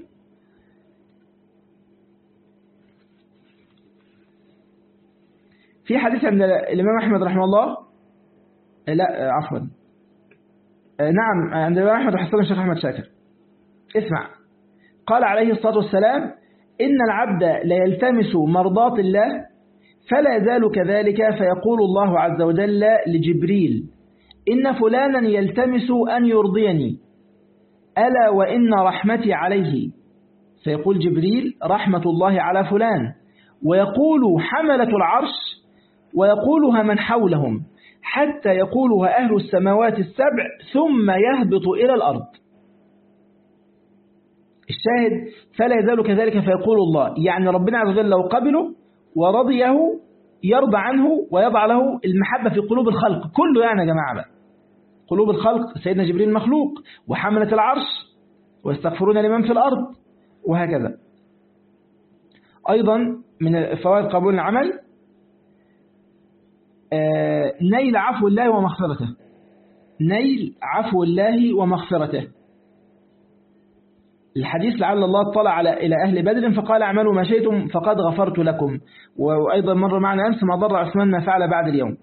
في حديث عند الإمام أحمد رحمه الله لا عفوا نعم عند الإمام أحمد وحسن الشيخ أحمد شاكر اسمع قال عليه الصلاة والسلام إن العبد ليلتمس مرضاة الله فلا يزال كذلك فيقول الله عز وجل لجبريل إن فلانا يلتمس أن يرضيني ألا وإن رحمتي عليه فيقول جبريل رحمة الله على فلان ويقول حملة العرش ويقولها من حولهم حتى يقولها أهل السماوات السبع ثم يهبط إلى الأرض الشاهد فلا يزال كذلك فيقول الله يعني ربنا عز وجل لو قبله ورضيه يرضى عنه ويضع له المحبة في قلوب الخلق كله يعني يا جماعة بقى قلوب الخلق سيدنا جبريل مخلوق وحملة العرش ويستغفرون لمن في الأرض وهكذا أيضا من فوائد قبول العمل نيل عفو الله ومغفرته نيل عفو الله ومغفرته الحديث لعل الله اطلع على إلى أهل بدر فقال اعملوا ما شئتم فقد غفرت لكم وأيضا مر معنا أمس ما ضر عثمان ما فعل بعد اليوم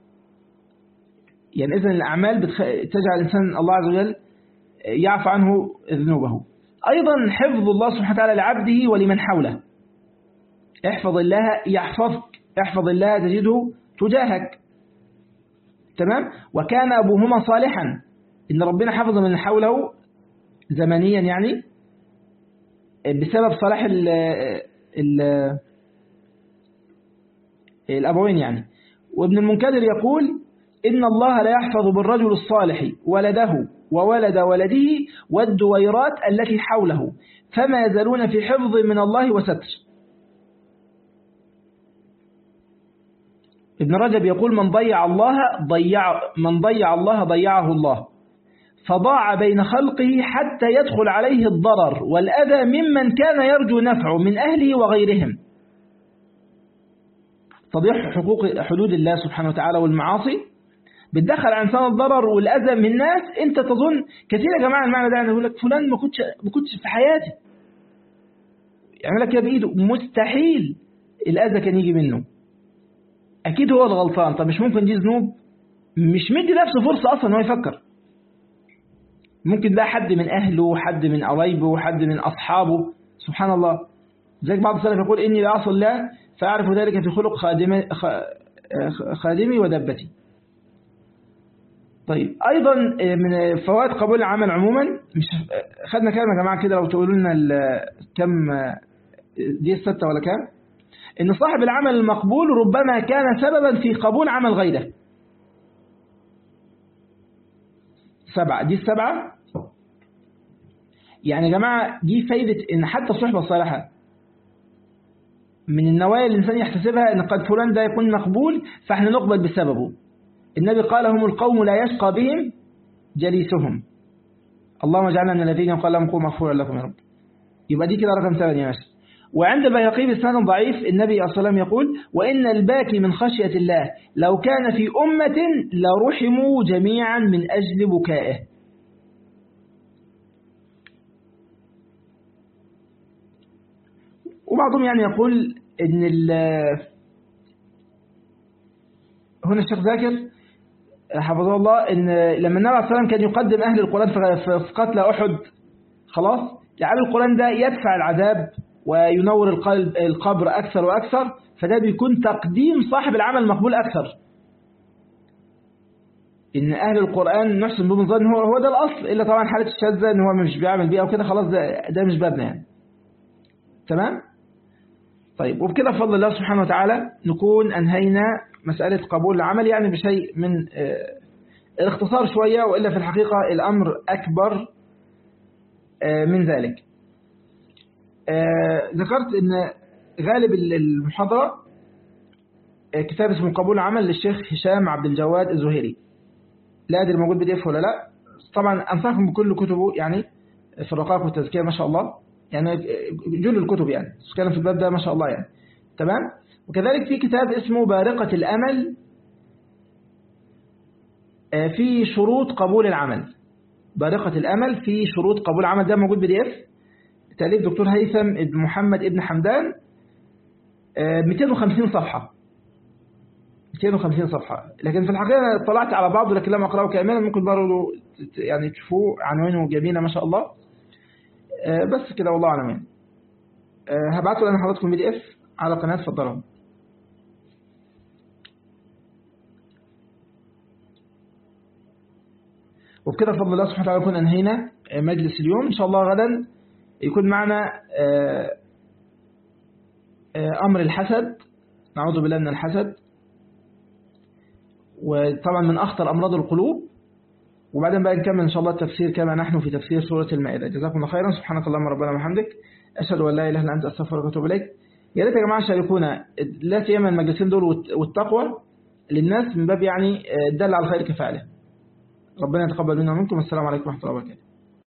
يعني إذن الأعمال بتخ... تجعل الإنسان الله عز وجل يعفو عنه ذنوبه أيضا حفظ الله سبحانه وتعالى لعبده ولمن حوله احفظ الله يحفظك احفظ الله تجده تجاهك تمام وكان أبوهما صالحا إن ربنا حفظ من حوله زمنيا يعني بسبب صلاح ال ال الأبوين يعني وابن المنكدر يقول إن الله لا يحفظ بالرجل الصالح ولده وولد ولده والدويرات التي حوله فما يزالون في حفظ من الله وستر ابن رجب يقول من ضيع الله ضيع من ضيع الله ضيعه الله فضاع بين خلقه حتى يدخل عليه الضرر والأذى ممن كان يرجو نفعه من أهله وغيرهم تضييع حقوق حدود الله سبحانه وتعالى والمعاصي بتدخل على انسان الضرر والاذى من الناس انت تظن كثير يا جماعه المعنى ده يعني يقول لك فلان ما كنتش ما كنتش في حياتي يعمل لك كده بايده مستحيل الاذى كان يجي منه اكيد هو الغلطان طب مش ممكن دي ذنوب مش مدي نفسه فرصه اصلا ان هو يفكر ممكن ده حد من اهله حد من قرايبه حد من اصحابه سبحان الله زي بعض السلف يقول اني لا اعصي الله فاعرف ذلك في خلق خادمي خادمي ودبتي طيب ايضا من فوائد قبول العمل عموما مش خدنا كام يا جماعه كده لو تقولوا لنا كم دي الستة ولا كام ان صاحب العمل المقبول ربما كان سببا في قبول عمل غيره سبعة دي السبعة يعني يا جماعة دي فايدة ان حتى الصحبة الصالحة من النوايا اللي الإنسان يحتسبها ان قد فلان ده يكون مقبول فاحنا نقبل بسببه النبي قال هم القوم لا يشقى بهم جليسهم اللهم اجعلنا من الذين قال لهم قوم مغفورا لكم يا رب يبقى دي كده رقم 8 ماشي وعند البيهقي بسند ضعيف النبي صلى الله عليه وسلم يقول وإن الباكي من خشية الله لو كان في أمة لرحموا جميعا من أجل بكائه وبعضهم يعني يقول إن هنا الشيخ ذاكر حفظه الله إن لما النبي عليه الصلاة والسلام كان يقدم أهل القرآن في قتل أحد خلاص جعل القرآن ده يدفع العذاب وينور القلب القبر أكثر وأكثر فده بيكون تقديم صاحب العمل مقبول أكثر إن أهل القرآن نحسن بهم الظن هو هو ده الأصل إلا طبعا حالة الشاذة إن هو مش بيعمل بيها وكده خلاص ده, ده مش بابنا يعني تمام طيب وبكده بفضل الله سبحانه وتعالى نكون أنهينا مسألة قبول العمل يعني بشيء من الاختصار شوية وإلا في الحقيقة الأمر أكبر من ذلك آه ذكرت ان غالب المحاضرة آه كتاب اسمه قبول عمل للشيخ هشام عبد الجواد الزهيري لا ادري موجود بي دي اف ولا لا طبعا انصحكم بكل كتبه يعني في الرقاق والتزكية ما شاء الله يعني جل الكتب يعني تتكلم في الباب ده ما شاء الله يعني تمام وكذلك في كتاب اسمه بارقة الأمل آه في شروط قبول العمل بارقة الأمل في شروط قبول العمل ده موجود بي دي اف تأليف دكتور هيثم ابن محمد ابن حمدان 250 صفحة 250 صفحة لكن في الحقيقة أنا طلعت على بعضه لكن لم أقرأه كاملا ممكن برضه يعني تشوفوه عنوانه جميلة ما شاء الله بس كده والله أعلم يعني هبعته لأن حضراتكم بي دي اف على قناة اتفضلوا وبكده بفضل الله سبحانه وتعالى نكون أنهينا مجلس اليوم إن شاء الله غدا يكون معنا أمر الحسد نعوذ بالله من الحسد وطبعا من أخطر أمراض القلوب وبعدين بقى نكمل إن شاء الله التفسير كما نحن في تفسير سورة المائدة جزاكم الله خيرا سبحانك اللهم ربنا وبحمدك أشهد أن لا إله إلا أنت أستغفرك وأتوب إليك يا ريت يا جماعة شاركونا لا سيما المجلسين دول والتقوى للناس من باب يعني الدل على الخير كفاعله ربنا يتقبل منا ومنكم السلام عليكم ورحمة الله وبركاته